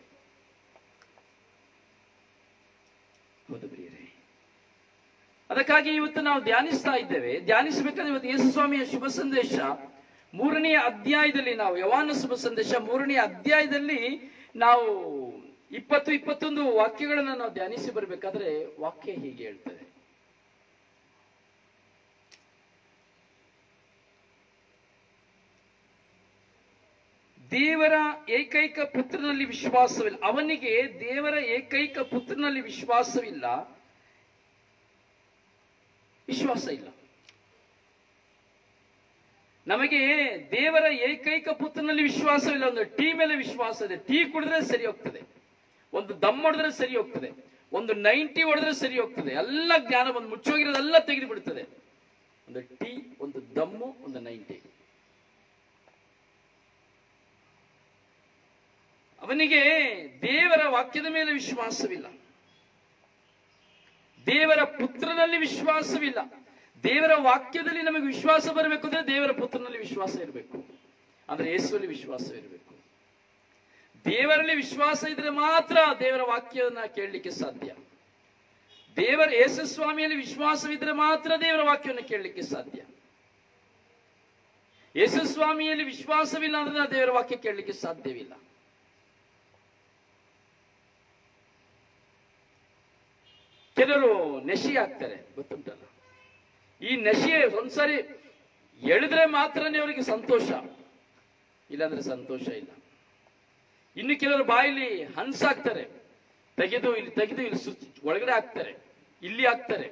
ಹೌದು ಪ್ರಿಯರೇ ಅದಕ್ಕಾಗಿ ಇವತ್ತು ನಾವು ಧ್ಯಾನಿಸ್ತಾ ಇದ್ದೇವೆ ಧ್ಯಾನಿಸಬೇಕಾದ್ರೆ ಇವತ್ತು ಯೇಸು ಸ್ವಾಮಿಯ ಶುಭ ಸಂದೇಶ ಮೂರನೆಯ ಅಧ್ಯಾಯದಲ್ಲಿ ನಾವು ಯವಾನ ಶುಭ ಸಂದೇಶ ಮೂರನೆಯ ಅಧ್ಯಾಯದಲ್ಲಿ ನಾವು ಇಪ್ಪತ್ತು ಇಪ್ಪತ್ತೊಂದು ವಾಕ್ಯಗಳನ್ನ ನಾವು ಧ್ಯಾನಿಸಿ ಬರಬೇಕಾದ್ರೆ ವಾಕ್ಯ ಹೀಗೆ ಹೇಳ್ತದೆ ದೇವರ ಏಕೈಕ ಪುತ್ರನಲ್ಲಿ ವಿಶ್ವಾಸವಿಲ್ಲ ಅವನಿಗೆ ದೇವರ ಏಕೈಕ ಪುತ್ರನಲ್ಲಿ ವಿಶ್ವಾಸವಿಲ್ಲ ವಿಶ್ವಾಸ ಇಲ್ಲ ನಮಗೆ ದೇವರ ಏಕೈಕ ಪುತ್ರನಲ್ಲಿ ವಿಶ್ವಾಸವಿಲ್ಲ ಒಂದು ಟೀ ಮೇಲೆ ವಿಶ್ವಾಸ ಇದೆ ಟೀ ಕುಡಿದ್ರೆ ಸರಿ ಹೋಗ್ತದೆ ಒಂದು ದಮ್ ಹೊಡೆದ್ರೆ ಸರಿ ಹೋಗ್ತದೆ ಒಂದು ನೈಂಟಿ ಹೊಡೆದ್ರೆ ಸರಿ ಹೋಗ್ತದೆ ಎಲ್ಲ ಜ್ಞಾನ ಒಂದು ಮುಚ್ಚೋಗಿರೋದೆಲ್ಲ ತೆಗೆದು ಬಿಡ್ತದೆ ಒಂದು ಟೀ ಒಂದು ದಮ್ಮು ಒಂದು ನೈಂಟಿ ಅವನಿಗೆ ದೇವರ ವಾಕ್ಯದ ಮೇಲೆ ವಿಶ್ವಾಸವಿಲ್ಲ ದೇವರ ಪುತ್ರನಲ್ಲಿ ವಿಶ್ವಾಸವಿಲ್ಲ ದೇವರ ವಾಕ್ಯದಲ್ಲಿ ನಮಗೆ ವಿಶ್ವಾಸ ಬರಬೇಕು ಅಂದ್ರೆ ದೇವರ ಪುತ್ರನಲ್ಲಿ ವಿಶ್ವಾಸ ಇರಬೇಕು ಅಂದ್ರೆ ಯೇಸುವಲ್ಲಿ ವಿಶ್ವಾಸ ಇರಬೇಕು ದೇವರಲ್ಲಿ ವಿಶ್ವಾಸ ಇದ್ರೆ ಮಾತ್ರ ದೇವರ ವಾಕ್ಯವನ್ನ ಕೇಳಲಿಕ್ಕೆ ಸಾಧ್ಯ ದೇವರ ಯೇಸು ಸ್ವಾಮಿಯಲ್ಲಿ ವಿಶ್ವಾಸವಿದ್ರೆ ಮಾತ್ರ ದೇವರ ವಾಕ್ಯವನ್ನು ಕೇಳಲಿಕ್ಕೆ ಸಾಧ್ಯ ಯೇಸು ಸ್ವಾಮಿಯಲ್ಲಿ ವಿಶ್ವಾಸವಿಲ್ಲ ಅಂದ್ರೆ ನಾವು ದೇವರ ವಾಕ್ಯ ಕೇಳಲಿಕ್ಕೆ ಸಾಧ್ಯವಿಲ್ಲ ಕೆಲವರು ನೆಶಿ ಆಗ್ತಾರೆ ಗೊತ್ತುಂಟಲ್ಲ ಈ ನೆಶಿ ಒಂದ್ಸರಿ ಎಳೆದ್ರೆ ಮಾತ್ರನೇ ಅವರಿಗೆ ಸಂತೋಷ ಇಲ್ಲಾಂದ್ರೆ ಸಂತೋಷ ಇಲ್ಲ ಇನ್ನು ಕೆಲವರು ಬಾಯಲ್ಲಿ ಹನ್ಸಾಕ್ತಾರೆ ತೆಗೆದು ಇಲ್ಲಿ ತೆಗೆದು ಇಲ್ಲಿ ಸುಚ್ ಒಳಗಡೆ ಹಾಕ್ತಾರೆ ಇಲ್ಲಿ ಹಾಕ್ತಾರೆ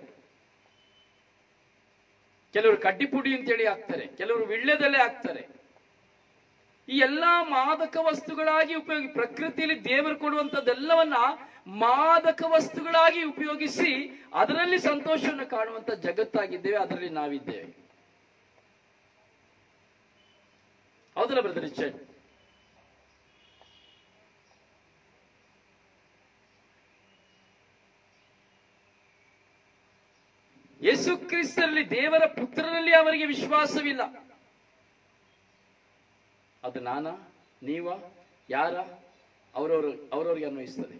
ಕೆಲವರು ಕಡ್ಡಿ ಪುಡಿ ಅಂತೇಳಿ ಹಾಕ್ತಾರೆ ಕೆಲವರು ವಿಳ್ಳೆದೆಲೆ ಹಾಕ್ತಾರೆ ಈ ಎಲ್ಲಾ ಮಾದಕ ವಸ್ತುಗಳಾಗಿ ಉಪಯೋಗಿ ಪ್ರಕೃತಿಯಲ್ಲಿ ದೇವರು ಕೊಡುವಂತದ್ದೆಲ್ಲವನ್ನ ಮಾದಕ ವಸ್ತುಗಳಾಗಿ ಉಪಯೋಗಿಸಿ ಅದರಲ್ಲಿ ಸಂತೋಷವನ್ನು ಕಾಣುವಂತ ಜಗತ್ತಾಗಿದ್ದೇವೆ ಅದರಲ್ಲಿ ನಾವಿದ್ದೇವೆ ಹೌದಲ್ಲ ಬ್ರದರ್ ರಿಚರ್ಡ್ ಯೇಸು ಕ್ರಿಸ್ತರಲ್ಲಿ ದೇವರ ಪುತ್ರನಲ್ಲಿ ಅವರಿಗೆ ವಿಶ್ವಾಸವಿಲ್ಲ ಅದು ನಾನ ನೀವ ಯಾರ ಅವರವರು ಅವರವರಿಗೆ ಅನ್ವಯಿಸ್ತದೆ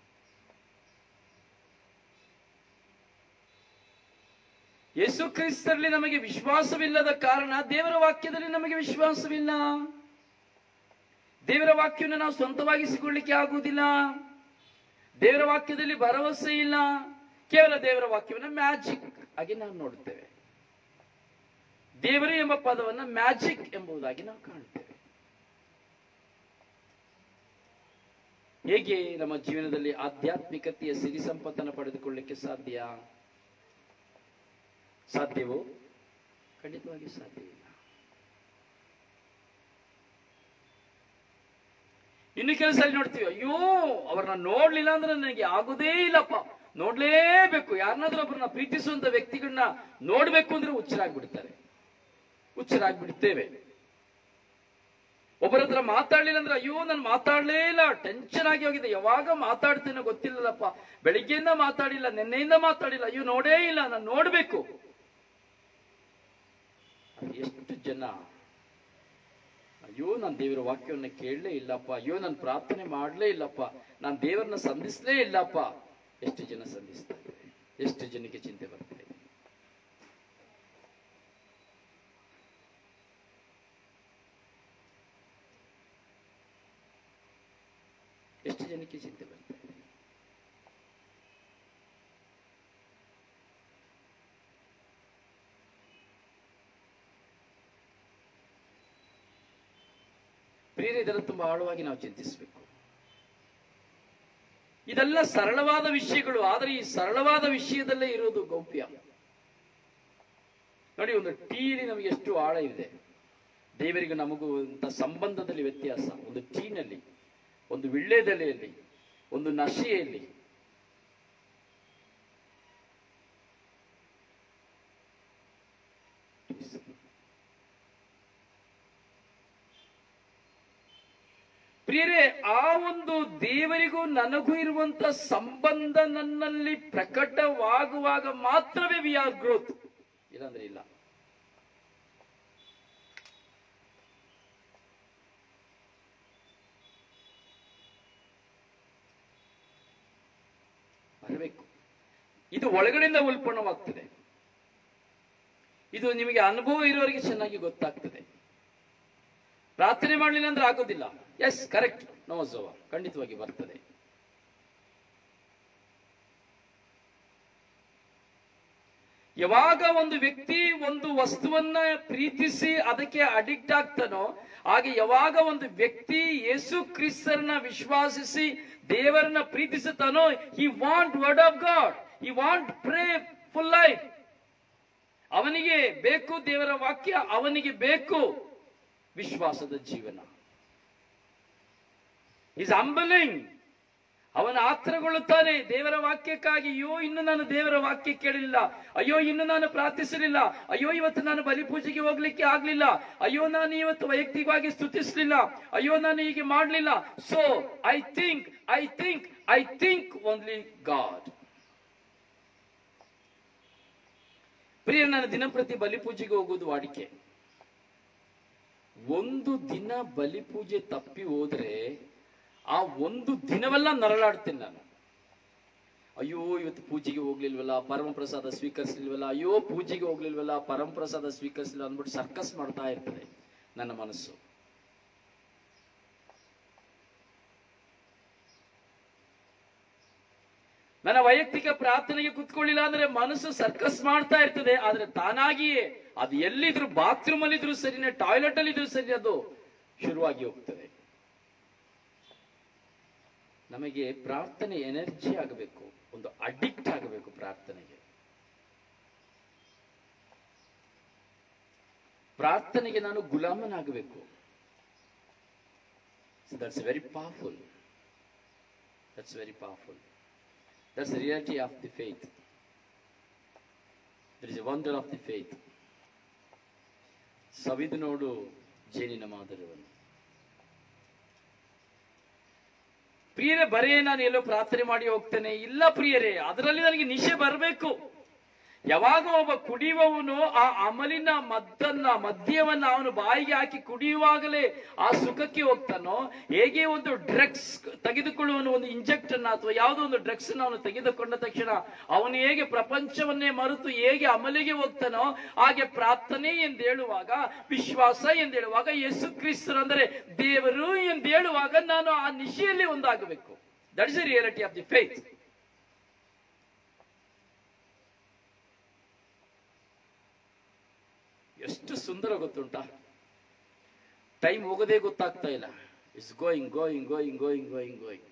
ಯೇಸು ಕ್ರಿಸ್ತರಲ್ಲಿ ನಮಗೆ ವಿಶ್ವಾಸವಿಲ್ಲದ ಕಾರಣ ದೇವರ ವಾಕ್ಯದಲ್ಲಿ ನಮಗೆ ವಿಶ್ವಾಸವಿಲ್ಲ ದೇವರ ವಾಕ್ಯವನ್ನು ನಾವು ಸ್ವಂತವಾಗಿಸಿಕೊಳ್ಳಿಕ್ಕೆ ಆಗುವುದಿಲ್ಲ ದೇವರ ವಾಕ್ಯದಲ್ಲಿ ಭರವಸೆ ಇಲ್ಲ ಕೇವಲ ದೇವರ ವಾಕ್ಯವನ್ನು ಮ್ಯಾಜಿಕ್ ಆಗಿ ನಾವು ನೋಡುತ್ತೇವೆ ದೇವರು ಎಂಬ ಪದವನ್ನ ಮ್ಯಾಜಿಕ್ ಎಂಬುದಾಗಿ ನಾವು ಕಾಣುತ್ತೇವೆ ಹೇಗೆ ನಮ್ಮ ಜೀವನದಲ್ಲಿ ಆಧ್ಯಾತ್ಮಿಕತೆಯ ಸಿರಿ ಸಂಪತ್ತನ್ನು ಪಡೆದುಕೊಳ್ಳಿಕ್ಕೆ ಸಾಧ್ಯ ಸಾಧ್ಯವೋ ಖಂಡಿತವಾಗಿ ಸಾಧ್ಯವಿಲ್ಲ ಇನ್ನು ಕೆಲಸ ನೋಡ್ತೀವಿ ಅಯ್ಯೋ ಅವ್ರನ್ನ ನೋಡ್ಲಿಲ್ಲ ಅಂದ್ರೆ ನನಗೆ ಆಗುದೇ ಇಲ್ಲಪ್ಪ ನೋಡ್ಲೇಬೇಕು ಯಾರನ್ನಾದ್ರೂ ಒಬ್ಬರನ್ನ ಪ್ರೀತಿಸುವಂತ ವ್ಯಕ್ತಿಗಳನ್ನ ನೋಡ್ಬೇಕು ಅಂದ್ರೆ ಹುಚ್ಚರಾಗ್ಬಿಡ್ತಾರೆ ಹುಚ್ಚರಾಗ್ಬಿಡ್ತೇವೆ ಒಬ್ಬರ ಹತ್ರ ಮಾತಾಡ್ಲಿಲ್ಲ ಅಂದ್ರೆ ಅಯ್ಯೋ ನಾನು ಮಾತಾಡ್ಲೇ ಇಲ್ಲ ಟೆನ್ಷನ್ ಆಗಿ ಹೋಗಿದೆ ಯಾವಾಗ ಮಾತಾಡ್ತೀನೋ ಗೊತ್ತಿಲ್ಲಲ್ಲಪ್ಪ ಬೆಳಿಗ್ಗೆಯಿಂದ ಮಾತಾಡಿಲ್ಲ ನಿನ್ನೆಯಿಂದ ಮಾತಾಡಿಲ್ಲ ಅಯ್ಯೋ ನೋಡೇ ಇಲ್ಲ ನಾನು ನೋಡ್ಬೇಕು ಎಷ್ಟು ಜನ ಅಯ್ಯೋ ನಾನು ದೇವರ ವಾಕ್ಯವನ್ನು ಕೇಳಲೇ ಇಲ್ಲಪ್ಪ ಅಯ್ಯೋ ನಾನು ಪ್ರಾರ್ಥನೆ ಮಾಡಲೇ ಇಲ್ಲಪ್ಪ ನಾನು ದೇವರನ್ನ ಸಂಧಿಸ್ಲೇ ಇಲ್ಲಪ್ಪ ಎಷ್ಟು ಜನ ಸಂಧಿಸ್ತಾ ಇದ್ದಾರೆ ಎಷ್ಟು ಜನಕ್ಕೆ ಚಿಂತೆ ಬರ್ತಾ ಇದೆ ಎಷ್ಟು ಜನಕ್ಕೆ ಚಿಂತೆ ಬರ್ತಾ ಇದೆ ಪ್ರಿಯರೇ ಇದನ್ನು ತುಂಬಾ ಆಳವಾಗಿ ನಾವು ಚಿಂತಿಸಬೇಕು ಇದೆಲ್ಲ ಸರಳವಾದ ವಿಷಯಗಳು ಆದರೆ ಈ ಸರಳವಾದ ವಿಷಯದಲ್ಲೇ ಇರೋದು ಗೌಪ್ಯ ನೋಡಿ ಒಂದು ಟೀಲಿ ನಮಗೆ ಎಷ್ಟು ಆಳ ಇದೆ ದೇವರಿಗೂ ನಮಗೂ ಅಂತ ಸಂಬಂಧದಲ್ಲಿ ವ್ಯತ್ಯಾಸ ಒಂದು ಟೀನಲ್ಲಿ ಒಂದು ವಿಳ್ಳೆದೆಲೆಯಲ್ಲಿ ಒಂದು ನಶೆಯಲ್ಲಿ ಪ್ರಿಯರೇ ಆ ಒಂದು ದೇವರಿಗೂ ನನಗೂ ಇರುವಂತ ಸಂಬಂಧ ನನ್ನಲ್ಲಿ ಪ್ರಕಟವಾಗುವಾಗ ಮಾತ್ರವೇ ವಿ ಆರ್ ಗ್ರೋತ್ ಇಲ್ಲಾಂದ್ರೆ ಇಲ್ಲ ಬರಬೇಕು ಇದು ಒಳಗಡೆಯಿಂದ ಉಲ್ಪಣವಾಗ್ತದೆ ಇದು ನಿಮಗೆ ಅನುಭವ ಇರೋರಿಗೆ ಚೆನ್ನಾಗಿ ಗೊತ್ತಾಗ್ತದೆ ಪ್ರಾರ್ಥನೆ ಮಾಡಲಿಲ್ಲ ಅಂದ್ರೆ ಆಗೋದಿಲ್ಲ ಎಸ್ ಕರೆಕ್ಟ್ ನವೋತ್ಸವ ಖಂಡಿತವಾಗಿ ಬರ್ತದೆ ಯಾವಾಗ ಒಂದು ವ್ಯಕ್ತಿ ಒಂದು ವಸ್ತುವನ್ನ ಪ್ರೀತಿಸಿ ಅದಕ್ಕೆ ಅಡಿಕ್ಟ್ ಆಗ್ತಾನೋ ಹಾಗೆ ಯಾವಾಗ ಒಂದು ವ್ಯಕ್ತಿ ಯೇಸು ಕ್ರಿಸ್ತರನ್ನ ವಿಶ್ವಾಸಿಸಿ ದೇವರನ್ನ ಪ್ರೀತಿಸುತ್ತಾನೋ he want word of God he want prayerful life ಅವನಿಗೆ ಬೇಕು ದೇವರ ವಾಕ್ಯ ಅವನಿಗೆ ಬೇಕು ವಿಶ್ವಾಸದ ಜೀವನ ಈಸ್ ಅಂಬಲಿಂಗ್ ಅವನ ಆತ್ರಗೊಳ್ಳುತ್ತಾನೆ ದೇವರ ವಾಕ್ಯಕ್ಕಾಗಿ ಅಯ್ಯೋ ಇನ್ನು ನಾನು ದೇವರ ವಾಕ್ಯ ಕೇಳಲಿಲ್ಲ ಅಯ್ಯೋ ಇನ್ನು ನಾನು ಪ್ರಾರ್ಥಿಸಲಿಲ್ಲ ಅಯ್ಯೋ ಇವತ್ತು ನಾನು ಬಲಿಪೂಜೆಗೆ ಹೋಗ್ಲಿಕ್ಕೆ ಆಗ್ಲಿಲ್ಲ ಅಯ್ಯೋ ನಾನು ಇವತ್ತು ವೈಯಕ್ತಿಕವಾಗಿ ಸ್ತುತಿಸಲಿಲ್ಲ ಅಯ್ಯೋ ನಾನು ಹೀಗೆ ಮಾಡಲಿಲ್ಲ so I think I think I think only God ಪ್ರಿಯ ನಾನು ದಿನಪ್ರತಿ ಬಲಿಪೂಜೆಗೆ ಹೋಗುವುದು ವಾಡಿಕೆ ಒಂದು ದಿನ ಬಲಿಪೂಜೆ ತಪ್ಪಿ ಹೋದ್ರೆ ಆ ಒಂದು ದಿನವೆಲ್ಲ ನರಳಾಡ್ತೇನೆ ನಾನು ಅಯ್ಯೋ ಇವತ್ತು ಪೂಜೆಗೆ ಹೋಗ್ಲಿಲ್ವಲ್ಲ ಪರಮಪ್ರಸಾದ ಸ್ವೀಕರಿಸಲಿಲ್ವಲ್ಲ ಅಯ್ಯೋ ಪೂಜೆಗೆ ಹೋಗ್ಲಿಲ್ವಲ್ಲ ಪರಮಪ್ರಸಾದ ಸ್ವೀಕರಿಸಲಿಲ್ಲ ಅಂದ್ಬಿಟ್ಟು ಸರ್ಕಸ್ ಮಾಡ್ತಾ ಇರ್ತದೆ ನನ್ನ ಮನಸ್ಸು ನನ್ನ ವೈಯಕ್ತಿಕ ಪ್ರಾರ್ಥನೆಗೆ ಕುತ್ಕೊಳ್ಳಿಲ್ಲ ಅಂದ್ರೆ ಮನಸ್ಸು ಸರ್ಕಸ್ ಮಾಡ್ತಾ ಇರ್ತದೆ ಆದ್ರೆ ತಾನಾಗಿಯೇ ಅದು ಎಲ್ಲಿದ್ರು ಬಾತ್ರೂಮ್ ಅಲ್ಲಿ ಇದ್ರು ಸರಿನೇ ಟಾಯ್ಲೆಟ್ ಅಲ್ಲಿ ಇದ್ರು ಸರಿ ಅದು ಶುರುವಾಗಿ ಹೋಗ್ತದೆ ನಮಗೆ ಪ್ರಾರ್ಥನೆ ಎನರ್ಜಿ ಆಗಬೇಕು ಒಂದು ಅಡಿಕ್ಟ್ ಆಗಬೇಕು ಪ್ರಾರ್ಥನೆಗೆ ಪ್ರಾರ್ಥನೆಗೆ ನಾನು ಗುಲಾಮನಾಗಬೇಕು that's very powerful that's very powerful that's reality of the faith there is a wonder of the faith ಸವಿದು ನೋಡು ಜೇನಿನ ಮಾದರವನ್ನು ಪ್ರಿಯರೇ ಬರೇ ನಾನು ಎಲ್ಲೋ ಪ್ರಾರ್ಥನೆ ಮಾಡಿ ಹೋಗ್ತೇನೆ ಇಲ್ಲ ಪ್ರಿಯರೇ ಅದರಲ್ಲಿ ನನಗೆ ನಿಶೆ ಬರಬೇಕು ಯಾವಾಗ ಒಬ್ಬ ಕುಡಿಯುವವನು ಆ ಅಮಲಿನ ಮದ್ದನ್ನ ಮದ್ಯವನ್ನ ಅವನು ಬಾಯಿಗೆ ಹಾಕಿ ಕುಡಿಯುವಾಗಲೇ ಆ ಸುಖಕ್ಕೆ ಹೋಗ್ತಾನೋ ಹೇಗೆ ಒಂದು ಡ್ರಗ್ಸ್ ತೆಗೆದುಕೊಳ್ಳುವನು ಒಂದು ಇಂಜೆಕ್ಷನ್ ಅಥವಾ ಯಾವುದೋ ಒಂದು ಡ್ರಗ್ಸ್ ಅವನು ತೆಗೆದುಕೊಂಡ ತಕ್ಷಣ ಅವನು ಹೇಗೆ ಪ್ರಪಂಚವನ್ನೇ ಮರೆತು ಹೇಗೆ ಅಮಲಿಗೆ ಹೋಗ್ತಾನೋ ಹಾಗೆ ಪ್ರಾರ್ಥನೆ ಎಂದು ಹೇಳುವಾಗ ವಿಶ್ವಾಸ ಎಂದು ಹೇಳುವಾಗ ಯೇಸು ಕ್ರಿಸ್ತರು ಅಂದರೆ ದೇವರು ಎಂದು ಹೇಳುವಾಗ ನಾನು ಆ ನಿಶೆಯಲ್ಲಿ ಒಂದಾಗಬೇಕು that is the reality of the faith ಎಷ್ಟು ಸುಂದರ ಗೊತ್ತುಂಟಾ ಟೈಮ್ ಹೋಗೋದೇ ಗೊತ್ತಾಗ್ತಾ ಇಲ್ಲ it's going going going going going going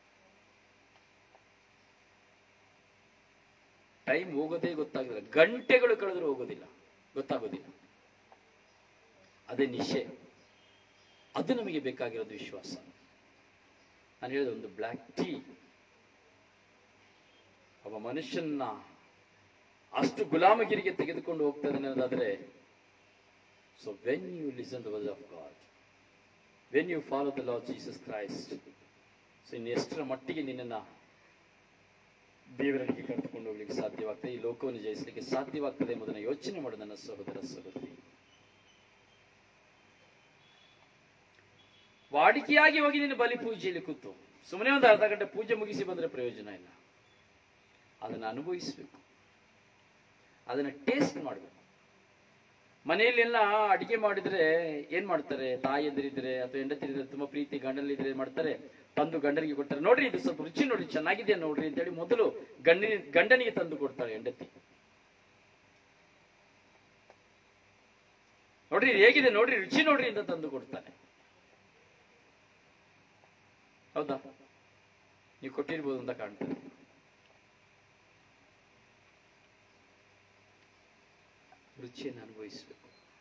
time ಹೋಗೋದೇ ಗೊತ್ತಾಗಲಿಲ್ಲ ಗಂಟೆಗಳು ಕಳೆದರೂ ಹೋಗೋದಿಲ್ಲ ಗೊತ್ತಾಗೋದಿಲ್ಲ ಅದೇ ನಿಶೆ ಅದು ನಮಗೆ ಬೇಕಾಗಿರೋದು ವಿಶ್ವಾಸ ನಾನು ಹೇಳಿದ ಒಂದು ಬ್ಲ್ಯಾಕ್ ಟೀ ಅವ ಮನುಷ್ಯನ ಅಷ್ಟು ಗುಲಾಮಗಿರಿಗೆ ತೆಗೆದುಕೊಂಡು ಹೋಗ್ತದೆ ಅನ್ನೋದಾದ್ರೆ so when you listen the word of God when you follow the Lord Jesus Christ so ಇನ್ನು ಎಷ್ಟರ ಮಟ್ಟಿಗೆ ನಿನ್ನನ್ನು ದೇವರಲ್ಲಿಗೆ ಕರೆದುಕೊಂಡು ಹೋಗ್ಲಿಕ್ಕೆ ಸಾಧ್ಯವಾಗ್ತದೆ ಈ ಲೋಕವನ್ನು ಜಯಿಸಲಿಕ್ಕೆ ಸಾಧ್ಯವಾಗ್ತದೆ ಎಂಬುದನ್ನು ಯೋಚನೆ ಮಾಡು ನನ್ನ ಸಹೋದರ ಸಹೋದರಿ ವಾಡಿಕೆಯಾಗಿ ಹೋಗಿ ನೀನು ಬಲಿ ಪೂಜೆಯಲ್ಲಿ ಕೂತು ಸುಮ್ಮನೆ ಒಂದು ಅರ್ಧ ಗಂಟೆ ಪೂಜೆ ಮುಗಿಸಿ ಬಂದ್ರೆ ಪ್ರಯೋಜನ ಇಲ್ಲ ಅದನ್ನು ಅನುಭವಿಸಬೇಕು ಅದನ್ನು ಟೇಸ್ಟ್ ಮಾಡಬೇಕು ಮನೆಯಲ್ಲೆಲ್ಲ ಅಡಿಗೆ ಮಾಡಿದ್ರೆ ಏನ್ ಮಾಡ್ತಾರೆ ತಾಯಿಯಂದಿರಿದ್ರೆ ಅಥವಾ ಹೆಂಡತಿರಿದ್ರೆ ತುಂಬಾ ಪ್ರೀತಿ ಗಂಡಲಿದ್ರೆ ಏನ್ ಮಾಡ್ತಾರೆ ತಂದು ಗಂಡನಿಗೆ ಕೊಡ್ತಾರೆ ನೋಡ್ರಿ ಇದು ಸ್ವಲ್ಪ ರುಚಿ ನೋಡಿ ಚೆನ್ನಾಗಿದೆ ನೋಡ್ರಿ ಅಂತೇಳಿ ಮೊದಲು ಗಂಡನಿ ಗಂಡನಿಗೆ ತಂದು ಕೊಡ್ತಾಳೆ ಹೆಂಡತಿ ನೋಡ್ರಿ ಇದು ಹೇಗಿದೆ ನೋಡ್ರಿ ರುಚಿ ನೋಡ್ರಿ ಅಂತ ತಂದು ಕೊಡ್ತಾನೆ ಹೌದಾ ನೀವು ಕೊಟ್ಟಿರ್ಬೋದು ಅಂತ ಕಾಣ್ತದೆ ರುಚಿಯನ್ನು ಅನುಭವಿಸಬೇಕು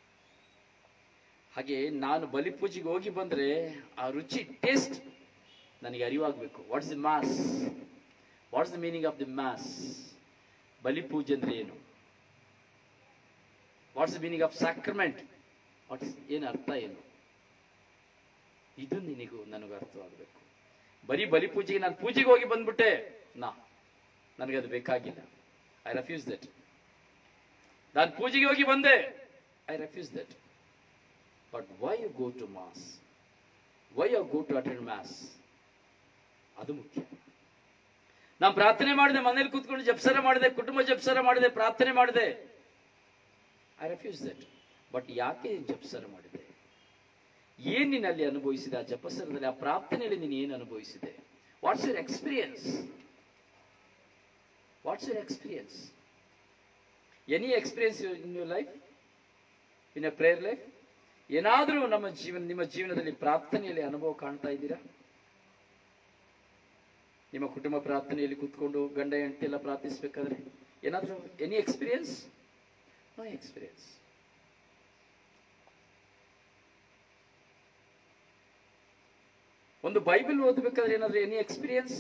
ಹಾಗೆ ನಾನು ಬಲಿಪೂಜೆಗೆ ಹೋಗಿ ಬಂದ್ರೆ ಆ ರುಚಿ ಟೇಸ್ಟ್ ನನಗೆ ಅರಿವಾಗಬೇಕು what's the mass what's the meaning of the mass ಬಲಿಪೂಜೆ ಅಂದ್ರೆ ಏನು what's the meaning of sacrament what's ಏನು ಅರ್ಥ ಏನು ಇದು ನಿನಗೂ ನನಗೂ ಅರ್ಥವಾಗಬೇಕು ಬರೀ ಬಲಿಪೂಜೆಗೆ ನಾನು ಪೂಜೆಗೆ ಹೋಗಿ ಬಂದ್ಬಿಟ್ಟೆ ನಾ ನನಗದು ಬೇಕಾಗಿಲ್ಲ ಐ ರೆಫ್ಯೂಸ್ ದಟ್ ನಾನು ಪೂಜೆಗೆ ಹೋಗಿ ಬಂದೆ I refuse that but why you go to mass why you go to attend mass ಅದು ಮುಖ್ಯ ನಾನು ಪ್ರಾರ್ಥನೆ ಮಾಡಿದೆ ಮನೇಲಿ ಕೂತ್ಕೊಂಡು ಜಪ್ಸರ ಮಾಡಿದೆ ಕುಟುಂಬ ಜಪ್ಸರ ಮಾಡಿದೆ ಪ್ರಾರ್ಥನೆ ಮಾಡಿದೆ ಐ ರೆಫ್ಯೂಸ್ ದಟ್ ಬಟ್ ಯಾಕೆ ನೀನು ಜಪ್ಸರ ಮಾಡಿದೆ ಏನ್ ನೀನು ಅಲ್ಲಿ ಅನುಭವಿಸಿದೆ ಆ ಜಪಸರದಲ್ಲಿ ಆ ಪ್ರಾರ್ಥನೆಯಲ್ಲಿ ನೀನು ಏನು ಅನುಭವಿಸಿದೆ what's your experience what's your experience any experience in your life in a prayer life ಏನಾದರೂ ನಮ್ಮ ಜೀವನ ನಿಮ್ಮ ಜೀವನದಲ್ಲಿ ಪ್ರಾರ್ಥನೆಯಲ್ಲಿ ಅನುಭವ ಕಾಣ್ತಾ ಇದ್ದೀರಾ ನಿಮ್ಮ ಕುಟುಂಬ ಪ್ರಾರ್ಥನೆಯಲ್ಲಿ ಕೂತ್ಕೊಂಡು ಗಂಡ ಹೆಂಡತಿ ಎಲ್ಲ ಪ್ರಾರ್ಥಿಸ್ಬೇಕಾದ್ರೆ ಏನಾದರೂ ಎನಿ ಎಕ್ಸ್ಪೀರಿಯನ್ಸ್ ನೋ ಎಕ್ಸ್ಪೀರಿಯನ್ಸ್ ಒಂದು ಬೈಬಲ್ ಓದಬೇಕಾದ್ರೆ ಏನಾದರೂ ಎನಿ ಎಕ್ಸ್ಪೀರಿಯನ್ಸ್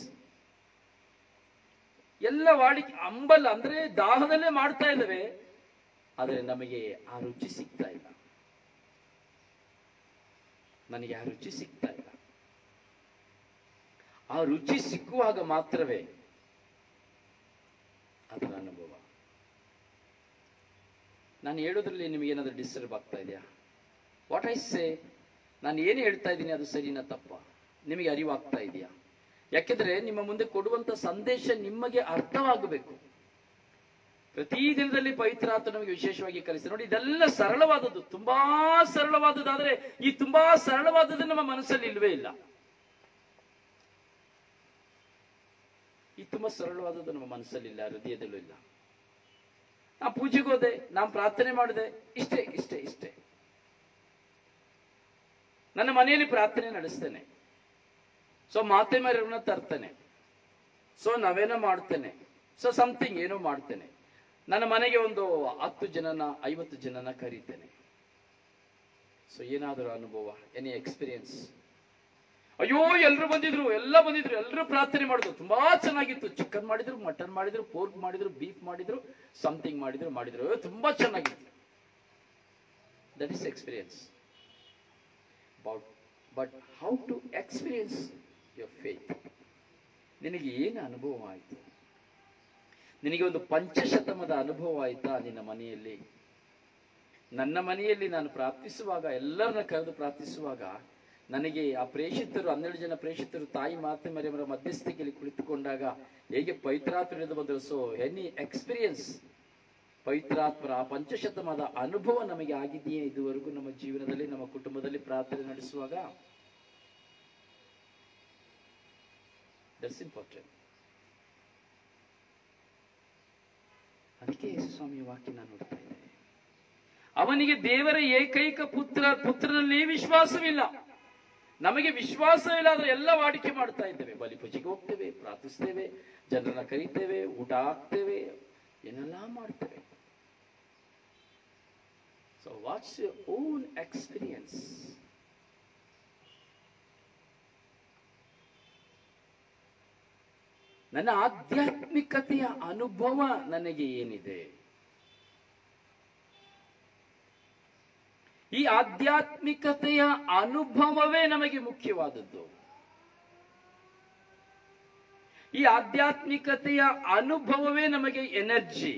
ಎಲ್ಲ ವಾಡಿಕೆ ಅಂಬಲ್ ಅಂದ್ರೆ ದಾಹದಲ್ಲೇ ಮಾಡ್ತಾ ಇದ್ದೇವೆ ಆದರೆ ನಮಗೆ ಆ ರುಚಿ ಸಿಗ್ತಾ ಇಲ್ಲ ನನಗೆ ಆ ರುಚಿ ಸಿಗ್ತಾ ಇಲ್ಲ ಆ ರುಚಿ ಸಿಕ್ಕುವಾಗ ಮಾತ್ರವೇ ಅದರ ಅನುಭವ ನಾನು ಹೇಳೋದ್ರಲ್ಲಿ ನಿಮಗೆ ಏನಾದರೂ ಡಿಸ್ಟರ್ಬ್ ಆಗ್ತಾ ಇದೆಯಾ ವಾಟ್ ಐ ಸೇ ನಾನು ಏನು ಹೇಳ್ತಾ ಇದ್ದೀನಿ ಅದು ಸರಿನಾ ತಪ್ಪ ನಿಮಗೆ ಅರಿವಾಗ್ತಾ ಇದೆಯಾ ಯಾಕೆಂದ್ರೆ ನಿಮ್ಮ ಮುಂದೆ ಕೊಡುವಂತ ಸಂದೇಶ ನಿಮಗೆ ಅರ್ಥವಾಗಬೇಕು ಪ್ರತಿ ದಿನದಲ್ಲಿ ಪವಿತ್ರಾತ ನಮಗೆ ವಿಶೇಷವಾಗಿ ಕಲಿಸಿ ನೋಡಿ ಇದೆಲ್ಲ ಸರಳವಾದದ್ದು ತುಂಬಾ ಸರಳವಾದದ್ದಾದ್ರೆ ಈ ತುಂಬಾ ಸರಳವಾದದ್ದು ನಮ್ಮ ಮನಸ್ಸಲ್ಲಿ ಇಲ್ವೇ ಇಲ್ಲ ಈ ತುಂಬಾ ಸರಳವಾದದ್ದು ನಮ್ಮ ಮನಸ್ಸಲ್ಲಿ ಇಲ್ಲ ಹೃದಯದಲ್ಲೂ ಇಲ್ಲ ನಾ ಪೂಜೆಗೆ ಹೋದೆ ನಾನು ಪ್ರಾರ್ಥನೆ ಮಾಡಿದೆ ಇಷ್ಟೇ ಇಷ್ಟೇ ಇಷ್ಟೇ ನನ್ನ ಮನೆಯಲ್ಲಿ ಪ್ರಾರ್ಥನೆ ನಡೆಸ್ತೇನೆ ಸೊ ಮಾತೆ ಮರವನ್ನ ತರ್ತೇನೆ ಸೊ ನಾವೇನೋ ಮಾಡ್ತೇನೆ ಸೊ ಸಮಥಿಂಗ್ ಏನೋ ಮಾಡ್ತೇನೆ ನನ್ನ ಮನೆಗೆ ಒಂದು ಹತ್ತು ಜನನ ಐವತ್ತು ಜನನ ಕರೀತೇನೆ ಸೊ ಏನಾದರೂ ಅನುಭವ ಎನಿ ಎಕ್ಸ್ಪೀರಿಯನ್ಸ್ ಅಯ್ಯೋ ಎಲ್ಲರೂ ಬಂದಿದ್ರು ಎಲ್ಲ ಬಂದಿದ್ರು ಎಲ್ಲರೂ ಪ್ರಾರ್ಥನೆ ಮಾಡಿದ್ರು ತುಂಬಾ ಚೆನ್ನಾಗಿತ್ತು ಚಿಕನ್ ಮಾಡಿದ್ರು ಮಟನ್ ಮಾಡಿದ್ರು ಪೋರ್ಕ್ ಮಾಡಿದ್ರು ಬೀಫ್ ಮಾಡಿದ್ರು ಸಮಥಿಂಗ್ ಮಾಡಿದ್ರು ಮಾಡಿದ್ರು ಅಯ್ಯೋ, ತುಂಬಾ ಚೆನ್ನಾಗಿತ್ತು that is experience but but how to experience your faith ನಿನಗೆ ಏನು ಅನುಭವ ಆಯಿತು ನಿನಗೆ ಒಂದು ಪಂಚಶತಮದ ಅನುಭವ ಆಯ್ತಾ ನಿನ್ನ ಮನೆಯಲ್ಲಿ ನನ್ನ ಮನೆಯಲ್ಲಿ ನಾನು ಪ್ರಾರ್ಥಿಸುವಾಗ ಎಲ್ಲರನ್ನ ಕರೆದು ಪ್ರಾರ್ಥಿಸುವಾಗ ನನಗೆ ಆ ಪ್ರೇಷಿತರು ಹನ್ನೆರಡು ಜನ ಪ್ರೇಷಿತರು ತಾಯಿ ಮಾತೆ ಮರಿಯಮರ ಮಧ್ಯಸ್ಥಿಕೆಯಲ್ಲಿ ಕುಳಿತುಕೊಂಡಾಗ ಹೇಗೆ ಪವಿತ್ರಾತ್ಮ ಹಿಡಿದು ಬಂದರು ಸೊ ಎನಿ ಎಕ್ಸ್ಪೀರಿಯನ್ಸ್ ಪವಿತ್ರಾತ್ಮರ ಆ ಪಂಚಶತಮದ ಅನುಭವ ನಮಗೆ ಆಗಿದೆಯೇ ಇದುವರೆಗೂ ನಮ್ಮ ಜೀವನದಲ್ಲಿ ನಮ್ಮ ಕುಟುಂಬದಲ್ಲಿ ಪ್ರಾರ್ಥನೆ ನಡೆಸುವಾಗ ದಟ್ಸ್ ಇಂಪಾರ್ಟೆಂಟ್ ಅದಕ್ಕೆ ಸ್ವಾಮಿ ವಾಕ್ಯ ನಾನು ನೋಡ್ತಾ ಇದ್ದೇನೆ ಅವನಿಗೆ ದೇವರ ಏಕೈಕ ಪುತ್ರ ಪುತ್ರನಲ್ಲಿ ವಿಶ್ವಾಸವಿಲ್ಲ ನಮಗೆ ವಿಶ್ವಾಸವಿಲ್ಲ ಆದ್ರೆ ಎಲ್ಲ ವಾಡಿಕೆ ಮಾಡ್ತಾ ಇದ್ದೇವೆ ಬಲಿಪೂಜೆಗೆ ಹೋಗ್ತೇವೆ ಪ್ರಾರ್ಥಿಸ್ತೇವೆ ಜನರನ್ನ ಕರೀತೇವೆ ಊಟ ಹಾಕ್ತೇವೆ ಏನೆಲ್ಲ ಮಾಡ್ತೇವೆ so what's your own experience ನನ್ನ ಆಧ್ಯಾತ್ಮಿಕತೆಯ ಅನುಭವ ನನಗೆ ಏನಿದೆ ಈ ಆಧ್ಯಾತ್ಮಿಕತೆಯ ಅನುಭವವೇ ನಮಗೆ ಮುಖ್ಯವಾದದ್ದು ಈ ಆಧ್ಯಾತ್ಮಿಕತೆಯ ಅನುಭವವೇ ನಮಗೆ ಎನರ್ಜಿ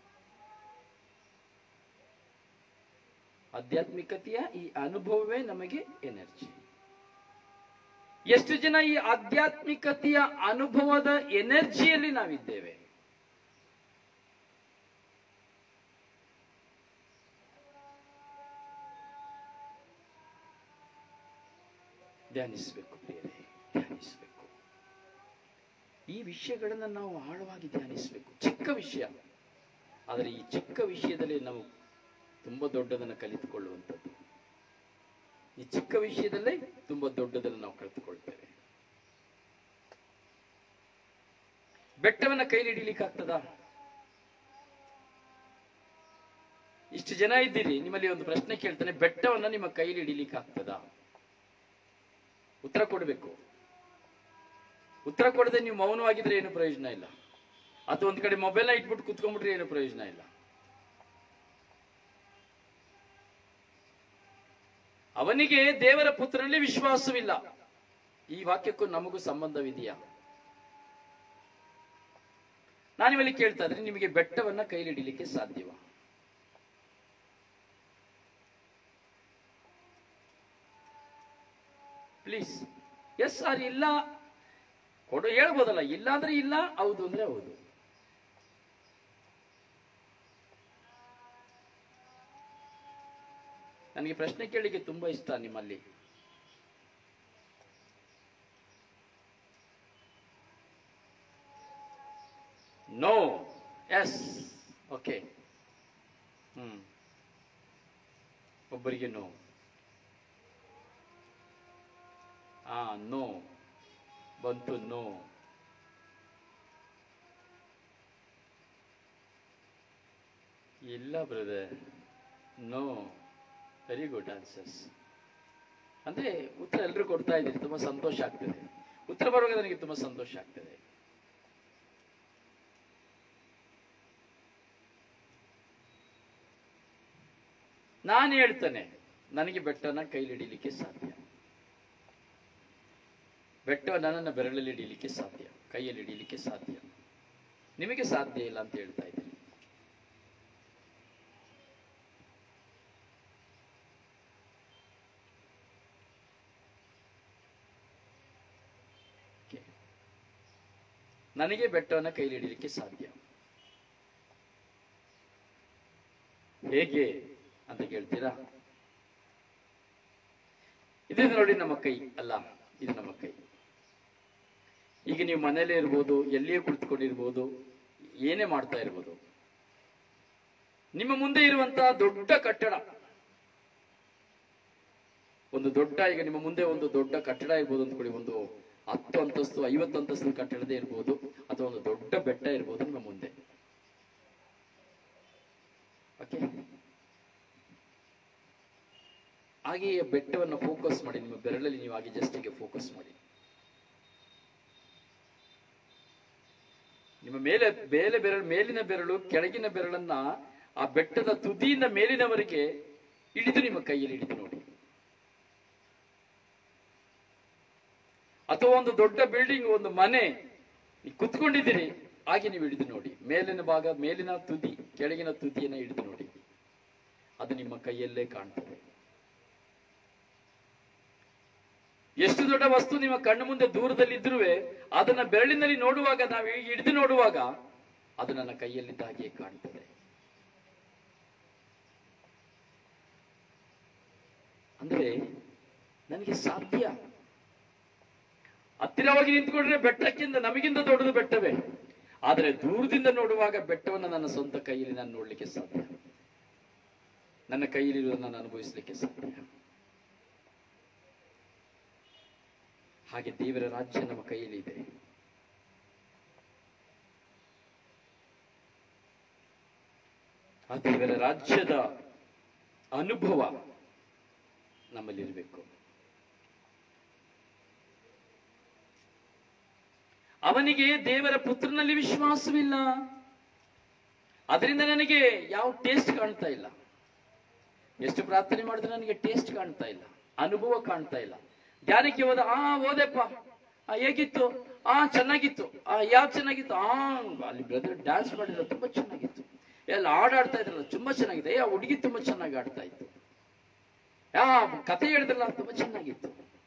ಆಧ್ಯಾತ್ಮಿಕತೆಯ ಈ ಅನುಭವವೇ ನಮಗೆ ಎನರ್ಜಿ ಎಷ್ಟು ಜನ ಈ ಆಧ್ಯಾತ್ಮಿಕತೆಯ ಅನುಭವದ ಎನರ್ಜಿಯಲ್ಲಿ ನಾವಿದ್ದೇವೆ ಧ್ಯಾನಿಸಬೇಕು ಪ್ರಿಯರೇ ಧ್ಯಾನಿಸಬೇಕು ಈ ವಿಷಯಗಳನ್ನು ನಾವು ಆಳವಾಗಿ ಧ್ಯಾನಿಸಬೇಕು ಚಿಕ್ಕ ವಿಷಯ ಆದರೆ ಈ ಚಿಕ್ಕ ವಿಷಯದಲ್ಲಿ ನಾವು ತುಂಬಾ ದೊಡ್ಡದನ್ನು ಕಲಿತುಕೊಳ್ಳುವಂಥದ್ದು ಈ ಚಿಕ್ಕ ವಿಷಯದಲ್ಲೇ ತುಂಬಾ ದೊಡ್ಡದನ್ನು ನಾವು ಕಲಿತುಕೊಳ್ತೇವೆ ಬೆಟ್ಟವನ್ನ ಕೈಲಿ ಹಿಡಿಲಿಕ್ಕಾಗ್ತದಾ ಇಷ್ಟು ಜನ ಇದ್ದೀರಿ ನಿಮ್ಮಲ್ಲಿ ಒಂದು ಪ್ರಶ್ನೆ ಕೇಳ್ತಾನೆ ಬೆಟ್ಟವನ್ನ ನಿಮ್ಮ ಕೈಲಿ ಹಿಡಿಲಿಕ್ಕಾಗ್ತದಾ ಉತ್ತರ ಕೊಡಬೇಕು ಉತ್ತರ ಕೊಡದೆ ನೀವು ಮೌನವಾಗಿದ್ರೆ ಏನು ಪ್ರಯೋಜನ ಇಲ್ಲ ಅಥವಾ ಒಂದ್ ಕಡೆ ಮೊಬೈಲ್ನ ಇಟ್ಬಿಟ್ಟು ಕುತ್ಕೊಂಡ್ಬಿಟ್ರೆ ಏನು ಪ್ರಯೋಜನ ಇಲ್ಲ ಅವನಿಗೆ ದೇವರ ಪುತ್ರನಲ್ಲಿ ವಿಶ್ವಾಸವಿಲ್ಲ ಈ ವಾಕ್ಯಕ್ಕೂ ನಮಗೂ ಸಂಬಂಧವಿದೆಯಾ ನಾನು ನಿಮ್ಮಲ್ಲಿ ಕೇಳ್ತಾ ಇದ್ರೆ ನಿಮಗೆ ಬೆಟ್ಟವನ್ನ ಕೈಲಿಡಿಲಿಕ್ಕೆ ಸಾಧ್ಯವಾ ಪ್ಲೀಸ್ ಎಸ್ ಆರ್ ಇಲ್ಲ ಕೊಡು ಹೇಳ್ಬೋದಲ್ಲ ಇಲ್ಲ ಅಂದ್ರೆ ಇಲ್ಲ ಹೌದು ಅಂದ್ರೆ ಹೌದು ನನಗೆ ಪ್ರಶ್ನೆ ಕೇಳಿಕ್ಕೆ ತುಂಬಾ ಇಷ್ಟ ನಿಮ್ಮಲ್ಲಿ ನೋ ಎಸ್ ಓಕೆ ಹ್ಮ್ ಒಬ್ಬರಿಗೆ ನೋ ಆ ನೋ ಬಂತು ನೋ ಇಲ್ಲ brother no very good answers ಅಂದ್ರೆ ಉತ್ತರ ಎಲ್ಲರೂ ಕೊಡ್ತಾ ಇದ್ದೀರಿ ತುಂಬಾ ಸಂತೋಷ ಆಗ್ತದೆ ಉತ್ತರ ಬರುವಾಗ ನನಗೆ ತುಂಬಾ ಸಂತೋಷ ಆಗ್ತದೆ ನಾನು ಹೇಳ್ತೇನೆ ನನಗೆ ಬೆಟ್ಟನ ಕೈಲಿ ಹಿಡಿಲಿಕ್ಕೆ ಸಾಧ್ಯ ಬೆಟ್ಟವನ್ನು ನನ್ನ ಬೆರಳಲ್ಲಿ ಹಿಡಿಲಿಕ್ಕೆ ಸಾಧ್ಯ ಕೈಯಲ್ಲಿ ಹಿಡಿಲಿಕ್ಕೆ ಸಾಧ್ಯ ನಿಮಗೆ ಸಾಧ್ಯ ಇಲ್ಲ ಅಂತ ಹೇಳ್ತಾ ಇದ್ದೀನಿ Okay. ನನಗೆ ಬೆಟ್ಟವನ್ನು ಕೈಲಿ ಹಿಡಿಲಿಕ್ಕೆ ಸಾಧ್ಯ ಹೇಗೆ ಅಂತ ಕೇಳ್ತೀರಾ ಇದು ನೋಡಿ ನಮ್ಮ ಕೈ ಅಲ್ಲ ಇದು ನಮ್ಮ ಕೈ ಈಗ ನೀವು ಮನೇಲೇ ಇರ್ಬೋದು ಎಲ್ಲಿಯೇ ಕುಳಿತುಕೊಂಡಿರ್ಬೋದು ಏನೇ ಮಾಡ್ತಾ ಇರ್ಬೋದು ನಿಮ್ಮ ಮುಂದೆ ಇರುವಂತಹ ದೊಡ್ಡ ಕಟ್ಟಡ ಒಂದು ದೊಡ್ಡ ಈಗ ನಿಮ್ಮ ಮುಂದೆ ಒಂದು ದೊಡ್ಡ ಕಟ್ಟಡ ಇರ್ಬೋದು ಅಂತ ಕೊಡಿ ಒಂದು ಹತ್ತು ಅಂತಸ್ತು ಐವತ್ತು ಅಂತಸ್ತು ಕಟ್ಟಡದೇ ಇರ್ಬೋದು ಅಥವಾ ಒಂದು ದೊಡ್ಡ ಬೆಟ್ಟ ಇರ್ಬೋದು ನಿಮ್ಮ ಮುಂದೆ ಓಕೆ ಹಾಗೆಯೇ ಬೆಟ್ಟವನ್ನು ಫೋಕಸ್ ಮಾಡಿ ನಿಮ್ಮ ಬೆರಳಲ್ಲಿ ನೀವು ಹಾಗೆ ಜಸ್ಟಿಗೆ ಫೋಕಸ್ ಮಾಡಿ ನಿಮ್ಮ ಮೇಲೆ ಮೇಲೆ ಬೆರಳು ಮೇಲಿನ ಬೆರಳು ಕೆಳಗಿನ ಬೆರಳನ್ನ ಆ ಬೆಟ್ಟದ ತುದಿಯಿಂದ ಮೇಲಿನವರೆಗೆ ಹಿಡಿದು ನಿಮ್ಮ ಕೈಯಲ್ಲಿ ಹಿಡಿದು ನೋಡಿ ಅಥವಾ ಒಂದು ದೊಡ್ಡ ಬಿಲ್ಡಿಂಗ್ ಒಂದು ಮನೆ ನೀವು ಕುತ್ಕೊಂಡಿದ್ದೀರಿ ಹಾಗೆ ನೀವು ಹಿಡಿದು ನೋಡಿ ಮೇಲಿನ ಭಾಗ ಮೇಲಿನ ತುದಿ ಕೆಳಗಿನ ತುದಿಯನ್ನು ಹಿಡಿದು ನೋಡಿ ಅದು ನಿಮ್ಮ ಕೈಯಲ್ಲೇ ಕಾಣ್ತದೆ ಎಷ್ಟು ದೊಡ್ಡ ವಸ್ತು ನಿಮ್ಮ ಕಣ್ಣು ಮುಂದೆ ದೂರದಲ್ಲಿ ಇದ್ರೂ ಅದನ್ನ ಬೆರಳಿನಲ್ಲಿ ನೋಡುವಾಗ ನಾವು ಹಿಡಿದು ನೋಡುವಾಗ ಅದು ನನ್ನ ಕೈಯಲ್ಲಿದ್ದ ಹಾಗೆ ಕಾಣ್ತದೆ ಅಂದ್ರೆ ನನಗೆ ಸಾಧ್ಯ ಹತ್ತಿರವಾಗಿ ನಿಂತ್ಕೊಂಡ್ರೆ ಬೆಟ್ಟಕ್ಕಿಂತ ನಮಗಿಂತ ದೊಡ್ಡದು ಬೆಟ್ಟವೇ ಆದರೆ ದೂರದಿಂದ ನೋಡುವಾಗ ಬೆಟ್ಟವನ್ನು ನನ್ನ ಸ್ವಂತ ಕೈಯಲ್ಲಿ ನಾನು ನೋಡ್ಲಿಕ್ಕೆ ಸಾಧ್ಯ ನನ್ನ ಕೈಯಲ್ಲಿರುವುದನ್ನು ನಾನು ಅನುಭವಿಸಲಿಕ್ಕೆ ಸಾಧ್ಯ ಹಾಗೆ ದೇವರ ರಾಜ್ಯ ನಮ್ಮ ಕೈಯಲ್ಲಿ ಇದೆ ಆ ದೇವರ ರಾಜ್ಯದ ಅನುಭವ ನಮ್ಮಲ್ಲಿರಬೇಕು ಅವನಿಗೆ ದೇವರ ಪುತ್ರನಲ್ಲಿ ವಿಶ್ವಾಸವಿಲ್ಲ ಅದರಿಂದ ನನಗೆ ಯಾವ ಟೇಸ್ಟ್ ಕಾಣ್ತಾ ಇಲ್ಲ ಎಷ್ಟು ಪ್ರಾರ್ಥನೆ ಮಾಡಿದ್ರೆ ನನಗೆ ಟೇಸ್ಟ್ ಕಾಣ್ತಾ ಇಲ್ಲ ಅನುಭವ ಕಾಣ್ತಾ ಇಲ್ಲ ಧ್ಯಾನಕ್ಕೆ ಹೋದ ಆ ಓದೆಪ್ಪ ಆ ಹೇಗಿತ್ತು ಆ ಚೆನ್ನಾಗಿತ್ತು ಆ ಯಾವ ಚೆನ್ನಾಗಿತ್ತು ಆ ಅಲ್ಲಿ ಬ್ರದರ್ ಡ್ಯಾನ್ಸ್ ಮಾಡಿದ್ರು ತುಂಬಾ ಚೆನ್ನಾಗಿತ್ತು ಎಲ್ಲ ಹಾಡಾಡ್ತಾ ಇದ್ರಲ್ಲ ತುಂಬಾ ಚೆನ್ನಾಗಿದೆ ಆ ಹುಡುಗಿ ತುಂಬಾ ಚೆನ್ನಾಗಿ ಆಡ್ತಾ ಇತ್ತು ಆ ಕತೆ ಹೇಳಿದ್ರಲ್ಲ ತುಂಬಾ ಚೆನ್ನಾಗಿತ್ತು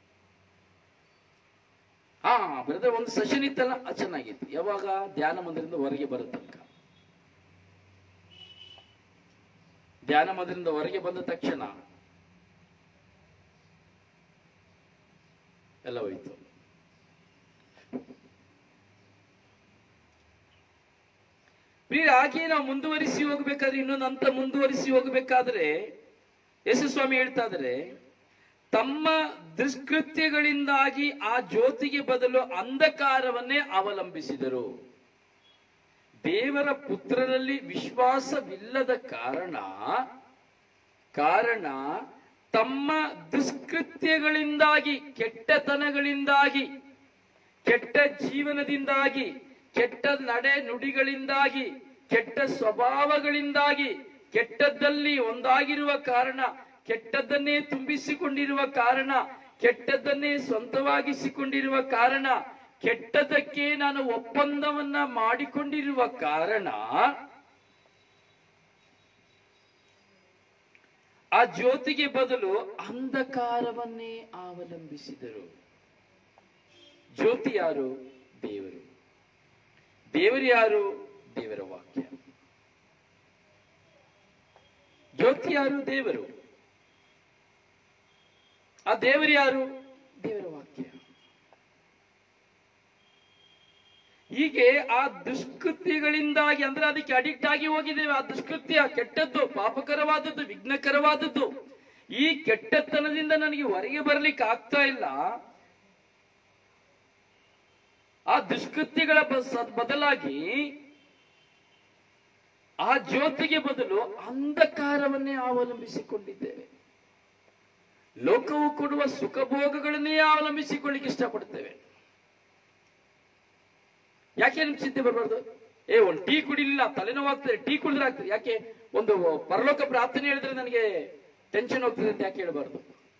ಹಾ ಬ್ರದರ್ ಒಂದು ಸೆಷನ್ ಇತ್ತಲ್ಲ ಅದು ಚೆನ್ನಾಗಿತ್ತು ಯಾವಾಗ ಧ್ಯಾನ ಮಂದಿರದಿಂದ ಹೊರಗೆ ಬರೋ ತನಕ ಧ್ಯಾನ ಮಂದಿರದಿಂದ ಹೊರಗೆ ಬಂದ ತಕ್ಷಣ ಎಲ್ಲ ಹೋಯ್ತು ಪ್ರಿಯ ಹಾಗೆ ನಾವು ಮುಂದುವರಿಸಿ ಹೋಗ್ಬೇಕಾದ್ರೆ ಇನ್ನೊಂದು ಹಂತ ಮುಂದುವರಿಸಿ ಹೋಗ್ಬೇಕಾದ್ರೆ ಯೇಸು ಸ್ವಾಮಿ ಹೇಳ್ತಾ ಇದ್ದಾರೆ ತಮ್ಮ ದುಷ್ಕೃತ್ಯಗಳಿಂದಾಗಿ ಆ ಜ್ಯೋತಿಗೆ ಬದಲು ಅಂಧಕಾರವನ್ನೇ ಅವಲಂಬಿಸಿದರು ದೇವರ ಪುತ್ರರಲ್ಲಿ ವಿಶ್ವಾಸವಿಲ್ಲದ ಕಾರಣ ಕಾರಣ ತಮ್ಮ ದುಷ್ಕೃತ್ಯಗಳಿಂದಾಗಿ ಕೆಟ್ಟತನಗಳಿಂದಾಗಿ ಕೆಟ್ಟ ಜೀವನದಿಂದಾಗಿ ಕೆಟ್ಟ ನಡೆ ನುಡಿಗಳಿಂದಾಗಿ ಕೆಟ್ಟ ಸ್ವಭಾವಗಳಿಂದಾಗಿ ಕೆಟ್ಟದ್ದಲ್ಲಿ ಒಂದಾಗಿರುವ ಕಾರಣ ಕೆಟ್ಟದ್ದನ್ನೇ ತುಂಬಿಸಿಕೊಂಡಿರುವ ಕಾರಣ ಕೆಟ್ಟದ್ದನ್ನೇ ಸ್ವಂತವಾಗಿಸಿಕೊಂಡಿರುವ ಕಾರಣ ಕೆಟ್ಟದಕ್ಕೆ ನಾನು ಒಪ್ಪಂದವನ್ನ ಮಾಡಿಕೊಂಡಿರುವ ಕಾರಣ ಆ ಜ್ಯೋತಿಗೆ ಬದಲು ಅಂಧಕಾರವನ್ನೇ ಅವಲಂಬಿಸಿದರು ಜ್ಯೋತಿ ಯಾರು ದೇವರು ದೇವರು ಯಾರು ದೇವರ ವಾಕ್ಯ ಜ್ಯೋತಿ ಯಾರು ದೇವರು ಆ ದೇವರು ಯಾರು ದೇವರ ವಾಕ್ಯ ಹೀಗೆ ಆ ದುಷ್ಕೃತ್ಯಗಳಿಂದಾಗಿ ಅಂದ್ರೆ ಅದಕ್ಕೆ ಅಡಿಕ್ಟ್ ಆಗಿ ಹೋಗಿದ್ದೇವೆ ಆ ದುಷ್ಕೃತ್ಯ ಕೆಟ್ಟದ್ದು ಪಾಪಕರವಾದದ್ದು ವಿಘ್ನಕರವಾದದ್ದು ಈ ಕೆಟ್ಟತನದಿಂದ ನನಗೆ ಹೊರಗೆ ಬರ್ಲಿಕ್ಕೆ ಆಗ್ತಾ ಇಲ್ಲ ಆ ದುಷ್ಕೃತ್ಯಗಳ ಬ- ಬದಲಾಗಿ ಆ ಜ್ಯೋತಿಗೆ ಬದಲು ಅಂಧಕಾರವನ್ನೇ ಅವಲಂಬಿಸಿಕೊಂಡಿದ್ದೇವೆ ಲೋಕವು ಕೊಡುವ ಸುಖಭೋಗಗಳನ್ನೇ ಅವಲಂಬಿಸಿಕೊಳ್ಳಿಕ್ಕೆ ಇಷ್ಟಪಡ್ತೇವೆ ಯಾಕೆ ನಿಮ್ಗೆ ಚಿಂತೆ ಬರಬಾರ್ದು ಏ ಒಂದು ಟೀ ಕುಡಿಲಿಲ್ಲ ತಲೆನೋವಾಗ್ತದೆ ಟೀ ಕುಡಿದ್ರೆ ಆಗ್ತದೆ ಯಾಕೆ ಒಂದು ಪರಲೋಕ ಪ್ರಾರ್ಥನೆ ಹೇಳಿದ್ರೆ ನನಗೆ ಟೆನ್ಷನ್ ಹೋಗ್ತದೆ ಅಂತ ಯಾಕೆ ಹೇಳಬಾರ್ದು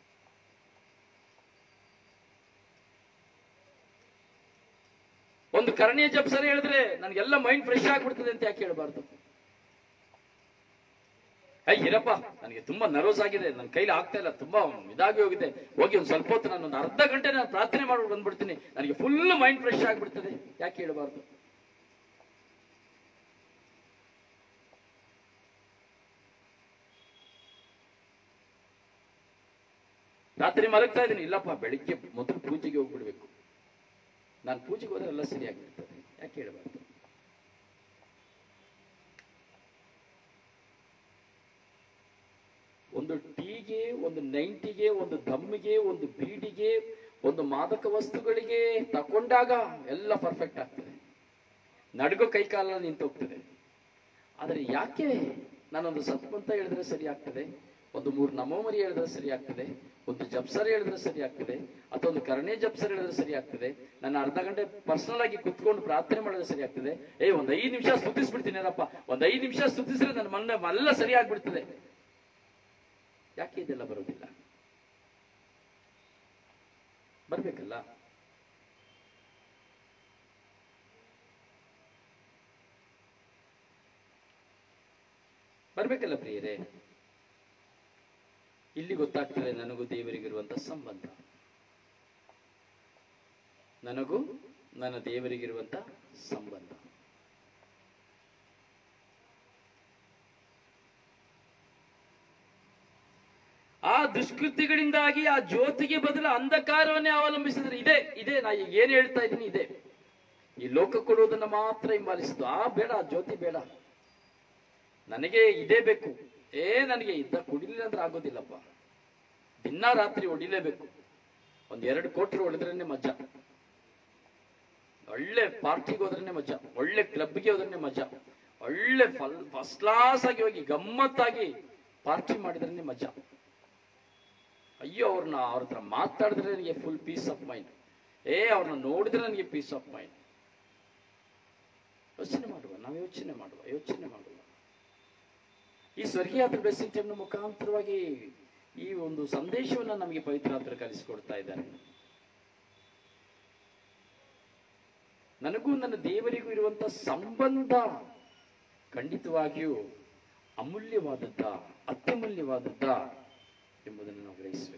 ಒಂದು ಕರ್ಣೀಯ ಜಪ್ಸರ ಹೇಳಿದ್ರೆ ನನಗೆಲ್ಲ ಮೈಂಡ್ ಫ್ರೆಶ್ ಆಗ್ಬಿಡ್ತದೆ ಅಂತ ಯಾಕೆ ಹೇಳಬಾರ್ದು ಐ ಇರಪ್ಪ ನನಗೆ ತುಂಬಾ ನರ್ವಸ್ ಆಗಿದೆ ನನ್ನ ಕೈಲಿ ಆಗ್ತಾ ಇಲ್ಲ ತುಂಬಾ ಇದಾಗಿ ಹೋಗಿದೆ ಹೋಗಿ ಒಂದು ಸ್ವಲ್ಪ ಹೊತ್ತು ನಾನು ಒಂದು ಅರ್ಧ ಗಂಟೆ ನಾನು ಪ್ರಾರ್ಥನೆ ಮಾಡ್ಬಿಟ್ಟು ಬಂದ್ಬಿಡ್ತೀನಿ ನನಗೆ ಫುಲ್ ಮೈಂಡ್ ಫ್ರೆಶ್ ಆಗ್ಬಿಡ್ತದೆ ಯಾಕೆ ಹೇಳಬಾರ್ದು ರಾತ್ರಿ ಮಲಗ್ತಾ ಇದ್ದೀನಿ ಇಲ್ಲಪ್ಪ ಬೆಳಿಗ್ಗೆ ಮೊದಲು ಪೂಜೆಗೆ ಹೋಗ್ಬಿಡ್ಬೇಕು ನಾನು ಪೂಜೆಗೆ ಹೋದ್ರೆ ಎಲ್ಲ ಸರಿಯಾಗಿರ್ತದೆ ಯಾಕೆ ಹೇಳಬಾರ್ದು ಒಂದು ಟೀಗೆ ಒಂದು ನೈಂಟಿಗೆ ಒಂದು ದಮ್ಮಿಗೆ ಒಂದು ಬೀಡಿಗೆ ಒಂದು ಮಾದಕ ವಸ್ತುಗಳಿಗೆ ತಕೊಂಡಾಗ ಎಲ್ಲ ಪರ್ಫೆಕ್ಟ್ ಆಗ್ತದೆ ನಡ್ಗೋ ಕೈ ಕಾಲ ನಿಂತೋಗ್ತದೆ ಆದರೆ ಯಾಕೆ ನಾನೊಂದು ಸತ್ಮಂತ ಹೇಳಿದ್ರೆ ಸರಿ ಆಗ್ತದೆ ಒಂದು ಮೂರು ನಮೋಮರಿ ಹೇಳಿದ್ರೆ ಸರಿ ಆಗ್ತದೆ ಒಂದು ಜಪ್ಸರ್ ಹೇಳಿದ್ರೆ ಸರಿ ಆಗ್ತದೆ ಅಥವಾ ಒಂದು ಕರ್ಣೆ ಜಪ್ಸರ್ ಹೇಳಿದ್ರೆ ಸರಿ ಆಗ್ತದೆ ನಾನು ಅರ್ಧ ಗಂಟೆ ಪರ್ಸನಲ್ ಆಗಿ ಕುತ್ಕೊಂಡು ಪ್ರಾರ್ಥನೆ ಮಾಡಿದ್ರೆ ಸರಿ ಆಗ್ತದೆ ಏ ಒಂದ್ ಐದು ನಿಮಿಷ ಸ್ತುತಿಸ್ಬಿಡ್ತೀನಿ ಏನಪ್ಪ ಒಂದ್ ಐದು ನಿಮಿಷ ಸ್ತುತಿಸಿದ್ರೆ ನನ್ನ ಮನ ಎಲ್ಲ ಸರಿ ಆಗ್ಬಿಡ್ತದೆ ಯಾಕೆ ಇದೆಲ್ಲ ಬರೋದಿಲ್ಲ ಬರ್ಬೇಕಲ್ಲ ಬರ್ಬೇಕಲ್ಲ ಪ್ರಿಯರೇ ಇಲ್ಲಿ ಗೊತ್ತಾಗ್ತದೆ ನನಗೂ ದೇವರಿಗಿರುವಂತ ಸಂಬಂಧ ನನಗೂ ನನ್ನ ದೇವರಿಗಿರುವಂತ ಸಂಬಂಧ ಆ ದುಷ್ಕೃತ್ಯಗಳಿಂದಾಗಿ ಆ ಜ್ಯೋತಿಗೆ ಬದಲು ಅಂಧಕಾರವನ್ನೇ ಅವಲಂಬಿಸಿದ್ರೆ ಇದೆ ಇದೆ ನಾ ಈಗ ಏನ್ ಹೇಳ್ತಾ ಇದ್ದೀನಿ ಇದೆ ಈ ಲೋಕ ಕೊಡುವುದನ್ನ ಮಾತ್ರ ಹಿಂಬಾಲಿಸಿದ್ದು ಆ ಬೇಡ ಆ ಜ್ಯೋತಿ ಬೇಡ ನನಗೆ ಇದೇ ಬೇಕು ಏ ನನಗೆ ಇದ್ದ ಕುಡಿಲಿಲ್ಲ ಅಂದ್ರೆ ಆಗೋದಿಲ್ಲಪ್ಪ ದಿನ ರಾತ್ರಿ ಹೊಡಿಲೇಬೇಕು ಒಂದ್ ಎರಡು ಕೋಟಿ ಹೊಡೆದ್ರೇನೆ ಮಜಾ ಒಳ್ಳೆ ಪಾರ್ಟಿಗೆ ಹೋದ್ರೇನೆ ಮಜಾ ಒಳ್ಳೆ ಕ್ಲಬ್ಗೆ ಹೋದ್ರೇನೆ ಮಜಾ ಒಳ್ಳೆ ಫಲ್ ಫಸ್ಟ್ ಕ್ಲಾಸ್ ಆಗಿ ಹೋಗಿ ಗಮ್ಮತ್ತಾಗಿ ಪಾರ್ಟಿ ಮಾಡಿದ್ರೇನೆ ಮಜಾ ಅಯ್ಯೋ ಅವ್ರನ್ನ ಅವ್ರ ಹತ್ರ ಮಾತಾಡಿದ್ರೆ ನನಗೆ ಫುಲ್ ಪೀಸ್ ಆಫ್ ಮೈಂಡ್ ಏ ಅವ್ರನ್ನ ನೋಡಿದ್ರೆ ನನಗೆ ಪೀಸ್ ಆಫ್ ಮೈಂಡ್ ಯೋಚನೆ ಮಾಡುವ ನಾವು ಯೋಚನೆ ಮಾಡುವ ಯೋಚನೆ ಮಾಡುವ ಈ ಸ್ವರ್ಗೀಯಾತ್ರ ಬ್ಲೆಸ್ಸಿಂಗ್ ಟೈಮ್ನ ಮುಖಾಂತರವಾಗಿ ಈ ಒಂದು ಸಂದೇಶವನ್ನ ನಮಗೆ ಪವಿತ್ರಾತ್ರ ಕಲಿಸಿಕೊಡ್ತಾ ಇದ್ದಾರೆ ನನಗೂ ನನ್ನ ದೇವರಿಗೂ ಇರುವಂತ ಸಂಬಂಧ ಖಂಡಿತವಾಗಿಯೂ ಅಮೂಲ್ಯವಾದದ್ದ ಅತ್ಯಮೂಲ್ಯವಾದದ್ದ ಎಂಬುದನ್ನು ನಾವು ಗ್ರಹಿಸಬೇಕು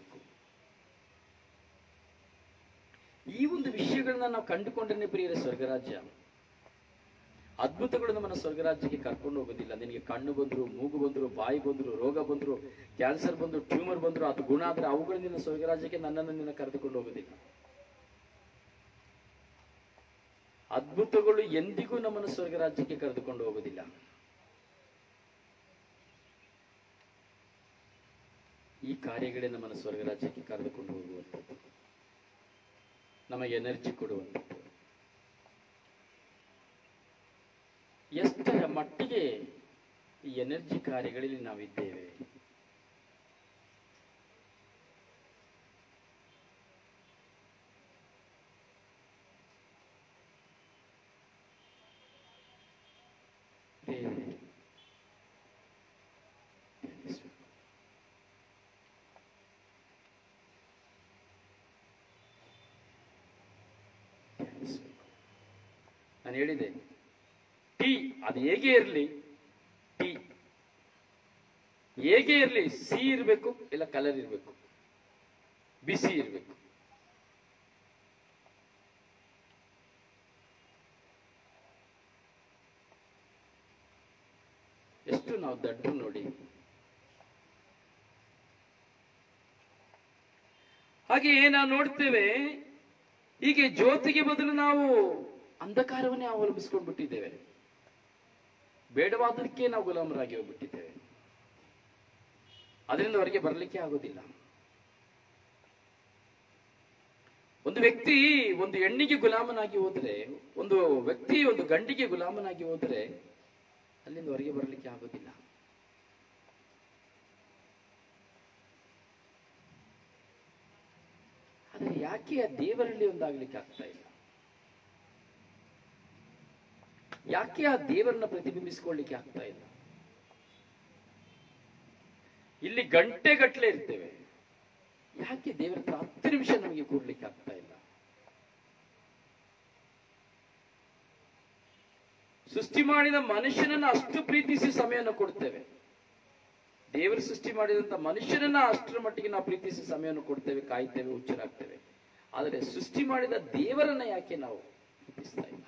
ಈ ಒಂದು ವಿಷಯಗಳನ್ನ ನಾವು ಕಂಡುಕೊಂಡ್ರೆ ಪ್ರಿಯರ ಸ್ವರ್ಗರಾಜ್ಯ ಅದ್ಭುತಗಳು ನಮ್ಮನ್ನ ಸ್ವರ್ಗರಾಜ್ಯಕ್ಕೆ ಕರ್ಕೊಂಡು ಹೋಗೋದಿಲ್ಲ ನಿನಗೆ ಕಣ್ಣು ಬಂದ್ರು ಮೂಗು ಬಂದ್ರು ಬಾಯಿ ಬಂದ್ರು ರೋಗ ಬಂದ್ರು ಕ್ಯಾನ್ಸರ್ ಬಂದ್ರು ಟ್ಯೂಮರ್ ಬಂದ್ರು ಅದು ಗುಣ ಆದ್ರೆ ಅವುಗಳು ನಿನ್ನ ಸ್ವರ್ಗರಾಜ್ಯಕ್ಕೆ ನನ್ನನ್ನು ನಿನ್ನ ಕರೆದುಕೊಂಡು ಹೋಗೋದಿಲ್ಲ ಅದ್ಭುತಗಳು ಎಂದಿಗೂ ನಮ್ಮನ್ನು ಸ್ವರ್ಗರಾಜ್ಯಕ್ಕೆ ಕರೆದುಕೊಂಡು ಹೋಗೋದಿಲ್ಲ ಈ ಕಾರ್ಯಗಳೇ ನಮ್ಮನ್ನು ಸ್ವರ್ಗರಾಜ್ಯಕ್ಕೆ ಕರೆದುಕೊಂಡು ಹೋಗುವಂಥದ್ದು ನಮಗೆ ಎನರ್ಜಿ ಕೊಡುವಂಥದ್ದು ಎಷ್ಟರ ಮಟ್ಟಿಗೆ ಈ ಎನರ್ಜಿ ಕಾರ್ಯಗಳಲ್ಲಿ ನಾವಿದ್ದೇವೆ ದೇವರೇ, ಧ್ಯಾನಿಸಬೇಕು. ಧ್ಯಾನಿಸಬೇಕು. ನಾನು ಹೇಳಿದೆ ಟೀ ಅದು ಹೇಗೆ ಇರಲಿ ಟೀ ಹೇಗೆ ಇರಲಿ ಸಿಹಿ ಇರಬೇಕು ಇಲ್ಲ ಕಲರ್ ಇರಬೇಕು ಬಿಸಿ ಇರಬೇಕು ಎಷ್ಟು ನಾವು ದಡ್ಡು ನೋಡಿ ಹಾಗೆ ನಾವು ನೋಡ್ತೇವೆ ಹೀಗೆ ಜ್ಯೋತಿಗೆ ಬದಲು ನಾವು ಅಂಧಕಾರವನ್ನೇ ಅವಲಂಬಿಸ್ಕೊಂಡು ಬಿಟ್ಟಿದ್ದೇವೆ ಬೇಡವಾದದಕ್ಕೆ ನಾವು ಗುಲಾಮರಾಗಿ ಹೋಗ್ಬಿಟ್ಟಿದ್ದೇವೆ ಅದರಿಂದ ಹೊರಗೆ ಬರಲಿಕ್ಕೆ ಆಗೋದಿಲ್ಲ ಒಂದು ವ್ಯಕ್ತಿ ಒಂದು ಹೆಣ್ಣಿಗೆ ಗುಲಾಮನಾಗಿ ಹೋದ್ರೆ ಒಂದು ವ್ಯಕ್ತಿ ಒಂದು ಗಂಡಿಗೆ ಗುಲಾಮನಾಗಿ ಹೋದ್ರೆ ಅಲ್ಲಿಂದ ಹೊರಗೆ ಬರಲಿಕ್ಕೆ ಆಗೋದಿಲ್ಲ ಆದರೆ ಯಾಕೆ ಆ ದೇವರಲ್ಲಿ ಒಂದಾಗ್ಲಿಕ್ಕೆ ಆಗ್ತಾ ಇಲ್ಲ ಯಾಕೆ ಆ ದೇವರನ್ನ ಪ್ರತಿಬಿಂಬಿಸಿಕೊಳ್ಳಿಕ್ಕೆ ಆಗ್ತಾ ಇಲ್ಲ ಇಲ್ಲಿ ಗಂಟೆ ಗಟ್ಟಲೆ ಇರ್ತೇವೆ ಯಾಕೆ ದೇವರ ಹತ್ರ ಹತ್ತು ನಿಮಿಷ ನಮಗೆ ಕೂರ್ಲಿಕ್ಕೆ ಆಗ್ತಾ ಇಲ್ಲ ಸೃಷ್ಟಿ ಮಾಡಿದ ಮನುಷ್ಯನನ್ನ ಅಷ್ಟು ಪ್ರೀತಿಸಿ ಸಮಯವನ್ನು ಕೊಡ್ತೇವೆ ದೇವರು ಸೃಷ್ಟಿ ಮಾಡಿದಂತ ಮನುಷ್ಯನನ್ನ ಅಷ್ಟರ ಮಟ್ಟಿಗೆ ನಾವು ಪ್ರೀತಿಸಿ ಸಮಯವನ್ನು ಕೊಡ್ತೇವೆ ಕಾಯ್ತೇವೆ ಹುಚ್ಚರಾಗ್ತೇವೆ ಆದರೆ ಸೃಷ್ಟಿ ಮಾಡಿದ ದೇವರನ್ನ ಯಾಕೆ ನಾವು ಪ್ರೀತಿಸ್ತಾ ಇಲ್ಲ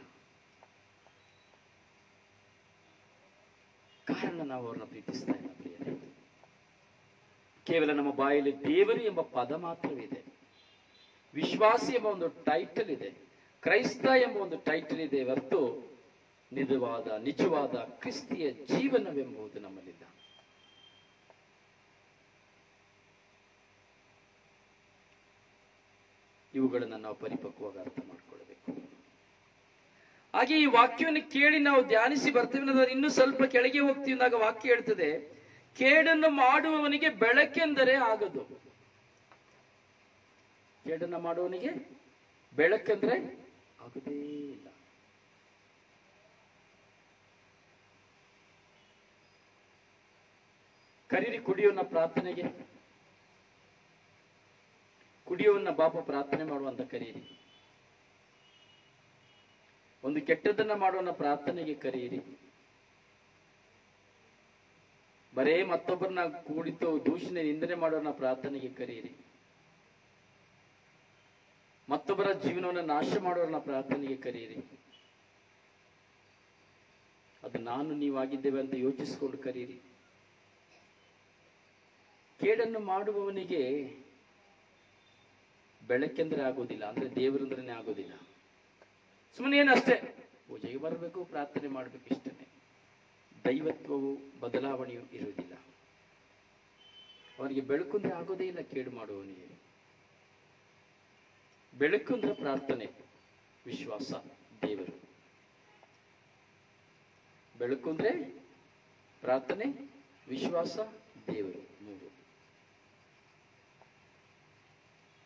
ಕಾರಣ ನಾವು ಅವ್ರನ್ನ ಪ್ರೀತಿಸ್ತಾ ಇಲ್ಲ ಪ್ರಿಯರೇ ಕೇವಲ ನಮ್ಮ ಬಾಯಲ್ಲಿ ದೇವರು ಎಂಬ ಪದ ಮಾತ್ರವಿದೆ ವಿಶ್ವಾಸಿ ಎಂಬ ಒಂದು ಟೈಟಲ್ ಇದೆ ಕ್ರೈಸ್ತ ಎಂಬ ಒಂದು ಟೈಟಲ್ ಇದೆ ಹೊರತು ನಿಜವಾದ ನಿಜವಾದ ಕ್ರಿಸ್ತಿಯ ಜೀವನವೆಂಬುದು ನಮ್ಮಲ್ಲಿಲ್ಲ ಇವುಗಳನ್ನು ನಾವು ಪರಿಪಕ್ವವಾಗಿ ಅರ್ಥ ಮಾಡ್ಕೊಳ್ಬೇಕು ಹಾಗೆ ಈ ವಾಕ್ಯವನ್ನು ಕೇಳಿ ನಾವು ಧ್ಯಾನಿಸಿ ಬರ್ತೇವೆ ಅನ್ನೋದಾದ್ರೆ ಇನ್ನೂ ಸ್ವಲ್ಪ ಕೆಳಗೆ ಹೋಗ್ತೀವಿ ಅಂದಾಗ ವಾಕ್ಯ ಹೇಳ್ತದೆ ಕೇಡನ್ನು ಮಾಡುವವನಿಗೆ ಬೆಳಕೆಂದರೆ ಆಗದು ಕೇಡನ್ನ ಮಾಡುವವನಿಗೆ ಬೆಳಕೆಂದ್ರೆ ಆಗುದೇ ಇಲ್ಲ ಕರೀರಿ ಕುಡಿಯೋನ ಪ್ರಾರ್ಥನೆಗೆ ಕುಡಿಯೋವನ್ನ ಬಾಪ ಪ್ರಾರ್ಥನೆ ಮಾಡುವಂತ ಕರೀರಿ ಒಂದು ಕೆಟ್ಟದನ್ನ ಮಾಡೋನ ಪ್ರಾರ್ಥನೆಗೆ ಕರೆಯಿರಿ ಬರೇ ಮತ್ತೊಬ್ಬರನ್ನ ಕೂಡಿತು ದೂಷಣೆ ನಿಂದನೆ ಮಾಡೋನ ಪ್ರಾರ್ಥನೆಗೆ ಕರೆಯಿರಿ ಮತ್ತೊಬ್ಬರ ಜೀವನವನ್ನು ನಾಶ ಮಾಡೋರನ್ನ ಪ್ರಾರ್ಥನೆಗೆ ಕರೆಯಿರಿ ಅದು ನಾನು ನೀವಾಗಿದ್ದೇವೆ ಅಂತ ಯೋಚಿಸಿಕೊಂಡು ಕರೀರಿ ಕೇಡನ್ನು ಮಾಡುವವನಿಗೆ ಬೆಳಕೆಂದ್ರೆ ಆಗೋದಿಲ್ಲ ಅಂದ್ರೆ ದೇವರಂದ್ರನೇ ಆಗೋದಿಲ್ಲ ಸುಮ್ಮನೆ ಏನಷ್ಟೇ ಪೂಜೆಗೆ ಬರಬೇಕು ಪ್ರಾರ್ಥನೆ ಮಾಡಬೇಕು ಇಷ್ಟನೇ ದೈವತ್ವವು ಬದಲಾವಣೆಯು ಇರುವುದಿಲ್ಲ ಅವನಿಗೆ ಬೆಳಕುಂದ್ರೆ ಆಗೋದೇ ಇಲ್ಲ ಕೇಡು ಮಾಡುವವನಿಗೆ ಬೆಳಕುಂದ್ರೆ ಪ್ರಾರ್ಥನೆ ವಿಶ್ವಾಸ ದೇವರು ಬೆಳಕುಂದ್ರೆ ಪ್ರಾರ್ಥನೆ ವಿಶ್ವಾಸ ದೇವರು ಮೂರು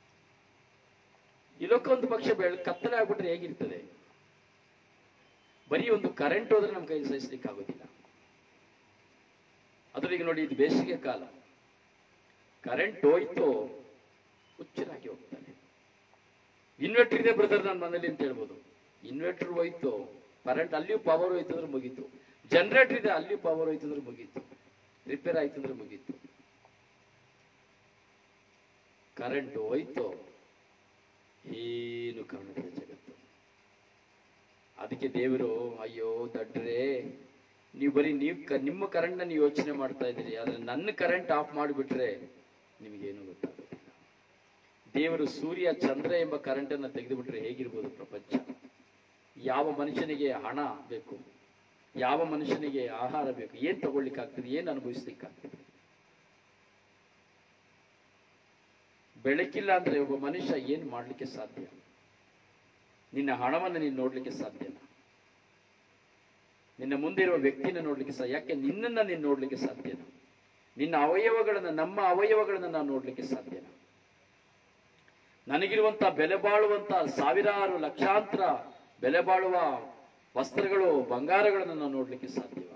ಈ ಲೋಕ ಒಂದು ಪಕ್ಷ ಬೆಳ ಕತ್ತಲೆ ಆಗ್ಬಿಟ್ರೆ ಹೇಗಿರ್ತದೆ ಬರೀ ಒಂದು ಕರೆಂಟ್ ಹೋದ್ರೆ ನಮ್ಮ ಕೈ ಸಹಿಸ್ಲಿಕ್ಕೆ ಆಗೋದಿಲ್ಲ ಅದ್ರಿಗೆ ನೋಡಿ ಇದು ಬೇಸಿಗೆ ಕಾಲ ಕರೆಂಟ್ ಹೋಯ್ತು ಹುಚ್ಚರಾಗಿ ಹೋಗ್ತಾನೆ ಇನ್ವರ್ಟರ್ ಇದೆ ಬ್ರದರ್ ನನ್ನ ಮನೇಲಿ ಅಂತ ಹೇಳ್ಬೋದು ಇನ್ವರ್ಟರ್ ಹೋಯ್ತು ಕರೆಂಟ್ ಅಲ್ಲಿಯೂ ಪವರ್ ಹೋಯ್ತು ಅಂದ್ರೆ ಮುಗೀತು ಜನರೇಟರ್ ಇದೆ ಅಲ್ಲಿಯೂ ಪವರ್ ಹೋಯ್ತು ಅಂದ್ರೆ ಮುಗೀತು ರಿಪೇರ್ ಆಯ್ತು ಅಂದ್ರೆ ಮುಗೀತು ಕರೆಂಟ್ ಹೋಯ್ತು ಏನು ಕಾಣುತ್ತೆ ಜಗತ್ತು ಅದಕ್ಕೆ ದೇವರು ಅಯ್ಯೋ ದಡ್ರೆ ನೀವು ಬರೀ ನೀವು ಕ- ನಿಮ್ಮ ಕರೆಂಟ್ನ ನೀವು ಯೋಚನೆ ಮಾಡ್ತಾ ಇದ್ದೀರಿ ಆದ್ರೆ ನನ್ನ ಕರೆಂಟ್ ಆಫ್ ಮಾಡಿಬಿಟ್ರೆ ನಿಮಗೇನು ಗೊತ್ತಾಗೋದಿಲ್ಲ ದೇವರು ಸೂರ್ಯ ಚಂದ್ರ ಎಂಬ ಕರೆಂಟನ್ನು ತೆಗೆದುಬಿಟ್ರೆ ಹೇಗಿರ್ಬೋದು ಪ್ರಪಂಚ ಯಾವ ಮನುಷ್ಯನಿಗೆ ಹಣ ಬೇಕು ಯಾವ ಮನುಷ್ಯನಿಗೆ ಆಹಾರ ಬೇಕು ಏನ್ ತಗೊಳ್ಲಿಕ್ಕಾಗ್ತದೆ ಏನ್ ಅನುಭವಿಸ್ಲಿಕ್ಕಾಗ್ತದೆ ಬೆಳಕಿಲ್ಲ ಅಂದ್ರೆ ಒಬ್ಬ ಮನುಷ್ಯ ಏನ್ ಮಾಡ್ಲಿಕ್ಕೆ ಸಾಧ್ಯ ನಿನ್ನ ಹಣವನ್ನು ನೀನು ನೋಡ್ಲಿಕ್ಕೆ ಸಾಧ್ಯನಾ ನಿನ್ನ ಮುಂದೆ ಇರುವ ವ್ಯಕ್ತಿನ ನೋಡ್ಲಿಕ್ಕೆ ಸಾಧ್ಯ ಯಾಕೆ ನಿನ್ನನ್ನ ನೀನು ನೋಡ್ಲಿಕ್ಕೆ ಸಾಧ್ಯನಾ ನಿನ್ನ ಅವಯವಗಳನ್ನ ನಮ್ಮ ಅವಯವಗಳನ್ನ ನಾವು ನೋಡ್ಲಿಕ್ಕೆ ಸಾಧ್ಯನಾ ನನಗಿರುವಂತ ಬೆಲೆ ಬಾಳುವಂತ ಸಾವಿರಾರು ಲಕ್ಷಾಂತರ ಬೆಲೆ ಬಾಳುವ ವಸ್ತ್ರಗಳು ಬಂಗಾರಗಳನ್ನು ನಾವು ನೋಡ್ಲಿಕ್ಕೆ ಸಾಧ್ಯವಾ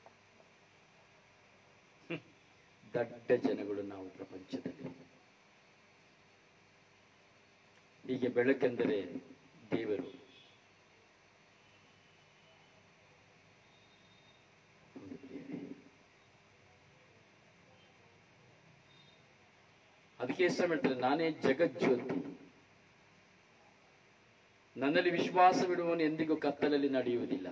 ಹ್ಮ್. ದಡ್ಡ ಜನಗಳು ನಾವು ಪ್ರಪಂಚದಲ್ಲಿ ಹೀಗೆ ಬೆಳಕೆಂದರೆ ದೇವರು ಹೌದು ಪ್ರಿಯರೇ. ಅದಕ್ಕೆ ಹೆಸರು ಹೇಳ್ತಾರೆ ನಾನೇ ಜಗಜ್ಯೋತಿ ನನ್ನಲ್ಲಿ ವಿಶ್ವಾಸವಿಡುವವನು ಎಂದಿಗೂ ಕತ್ತಲಲ್ಲಿ ನಡೆಯುವುದಿಲ್ಲ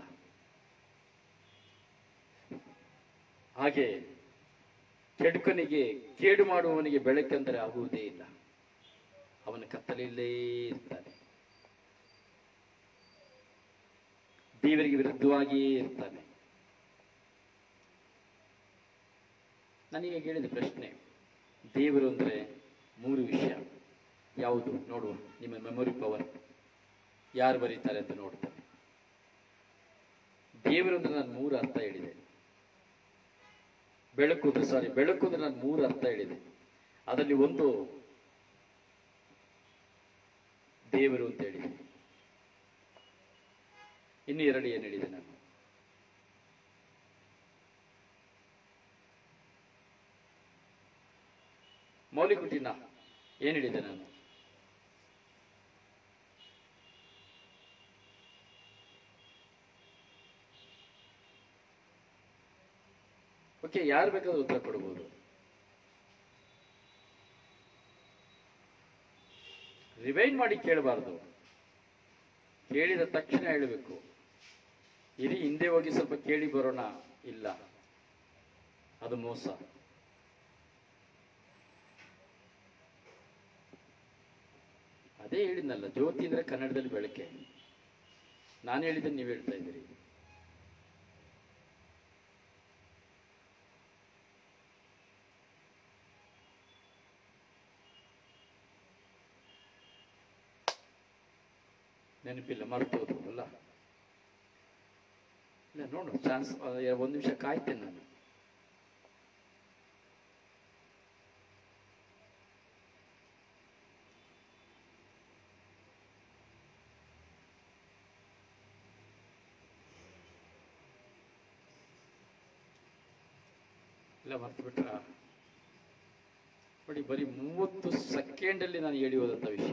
ಹಾಗೆ ಕೆಡುಕನಿಗೆ ಕೇಡು ಮಾಡುವವನಿಗೆ ಬೆಳಕೆಂದರೆ ಆಗುವುದೇ ಇಲ್ಲ ಅವನ ಕತ್ತಲಲ್ಲೇ ಇರ್ತಾನೆ ದೇವರಿಗೆ ವಿರುದ್ಧವಾಗಿಯೇ ಇರ್ತಾನೆ ನನಗೆ ಕೇಳಿದ ಪ್ರಶ್ನೆ ದೇವರು ಅಂದ್ರೆ ಮೂರು ವಿಷಯ ಯಾವುದು ನೋಡುವ ನಿಮ್ಮ ಮೆಮೊರಿ ಪವರ್ ಯಾರು ಬರೀತಾರೆ ಅಂತ ನೋಡ್ತಾರೆ ದೇವರು ಅಂದ್ರೆ ನಾನು ಮೂರು ಅರ್ಥ ಹೇಳಿದೆ ಬೆಳಕು ಅಂದ್ರೆ ಸಾರಿ ಬೆಳಕು ಅಂದ್ರೆ ನಾನು ಮೂರು ಅರ್ಥ ಹೇಳಿದೆ ಅದರಲ್ಲಿ ಒಂದು ದೇವರು ಅಂತ ಹೇಳಿದೆ ಇನ್ನು ಎರಡು ಏನು ಹೇಳಿದೆ ನಾನು ಮೌಲಿಕುಟಿನ ಏನ್ ಹೇಳಿದೆ ನಾನು ಓಕೆ ಯಾರು ಬೇಕಾದ್ರೂ ಉತ್ತರ ಕೊಡ್ಬೋದು ರಿವೈಂಡ್ ಮಾಡಿ ಕೇಳಬಾರ್ದು ಕೇಳಿದ ತಕ್ಷಣ ಹೇಳಬೇಕು ಇರಿ ಹಿಂದೆ ಹೋಗಿ ಸ್ವಲ್ಪ ಕೇಳಿ ಬರೋಣ ಇಲ್ಲ ಅದು ಮೋಸ ಅದೇ ಹೇಳಿದ್ನಲ್ಲ ಜ್ಯೋತಿ ಅಂದ್ರೆ ಕನ್ನಡದಲ್ಲಿ ಬೆಳಕೆ ನಾನು ಹೇಳಿದ್ದನ್ನು ನೀವು ಹೇಳ್ತಾ ಇದ್ದೀರಿ ನೆನಪಿಲ್ಲ ಮರ್ತೋದು ಅಲ್ಲ ಇಲ್ಲ ನೋಡು ಚಾನ್ಸ್ ಒಂದು ನಿಮಿಷ ಕಾಯ್ತೇನೆ ನಾನು ಇಲ್ಲ ಮರ್ತು ಬಿಟ್ರ ನೋಡಿ ಬರೀ ಮೂವತ್ತು ಸೆಕೆಂಡಲ್ಲಿ ನಾನು ಹೇಳಿ ಹೋದಂಥ ವಿಷಯ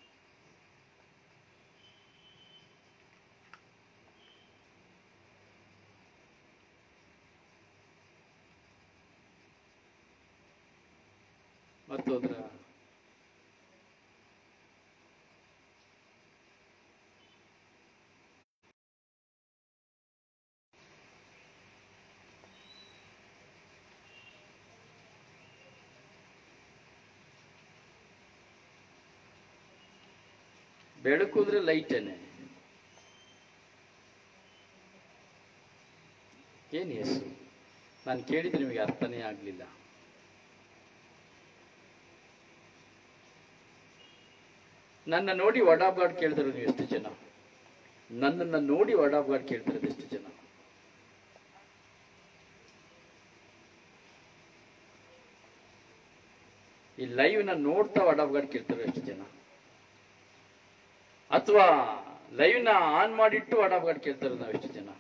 ಮತ್ತೋದ್ರ ಬೆಳಕು ಅಂದ್ರೆ ಲೈಟೇನೆ ಏನು ಹೆಸರು ನಾನು ಕೇಳಿದ್ರೆ ನಿಮಗೆ ಅರ್ಥನೇ ಆಗಲಿಲ್ಲ ನನ್ನ ನೋಡಿ ವರ್ಡ್ ಗಾಡ್ ಕೇಳಿದ್ರು ನೀವು ಎಷ್ಟು ಜನ ನನ್ನನ್ನು ನೋಡಿ ವರ್ಡ್ ಆಫ್ ಗಾಡ್ ಕೇಳ್ತಾರೆ ಎಷ್ಟು ಜನ ಈ ಲೈವ್ ನ ನೋಡ್ತಾ ವರ್ಡ್ ಆಫ್ ಗಾಡ್ ಕೇಳ್ತಾರೆ ಎಷ್ಟು ಜನ ಅಥವಾ ಲೈವ್ ನ ಆನ್ ಮಾಡಿಟ್ಟು ಹಾಡು ಕೇಳ್ತಾರೆ ನಾವು ಎಷ್ಟು ಜನ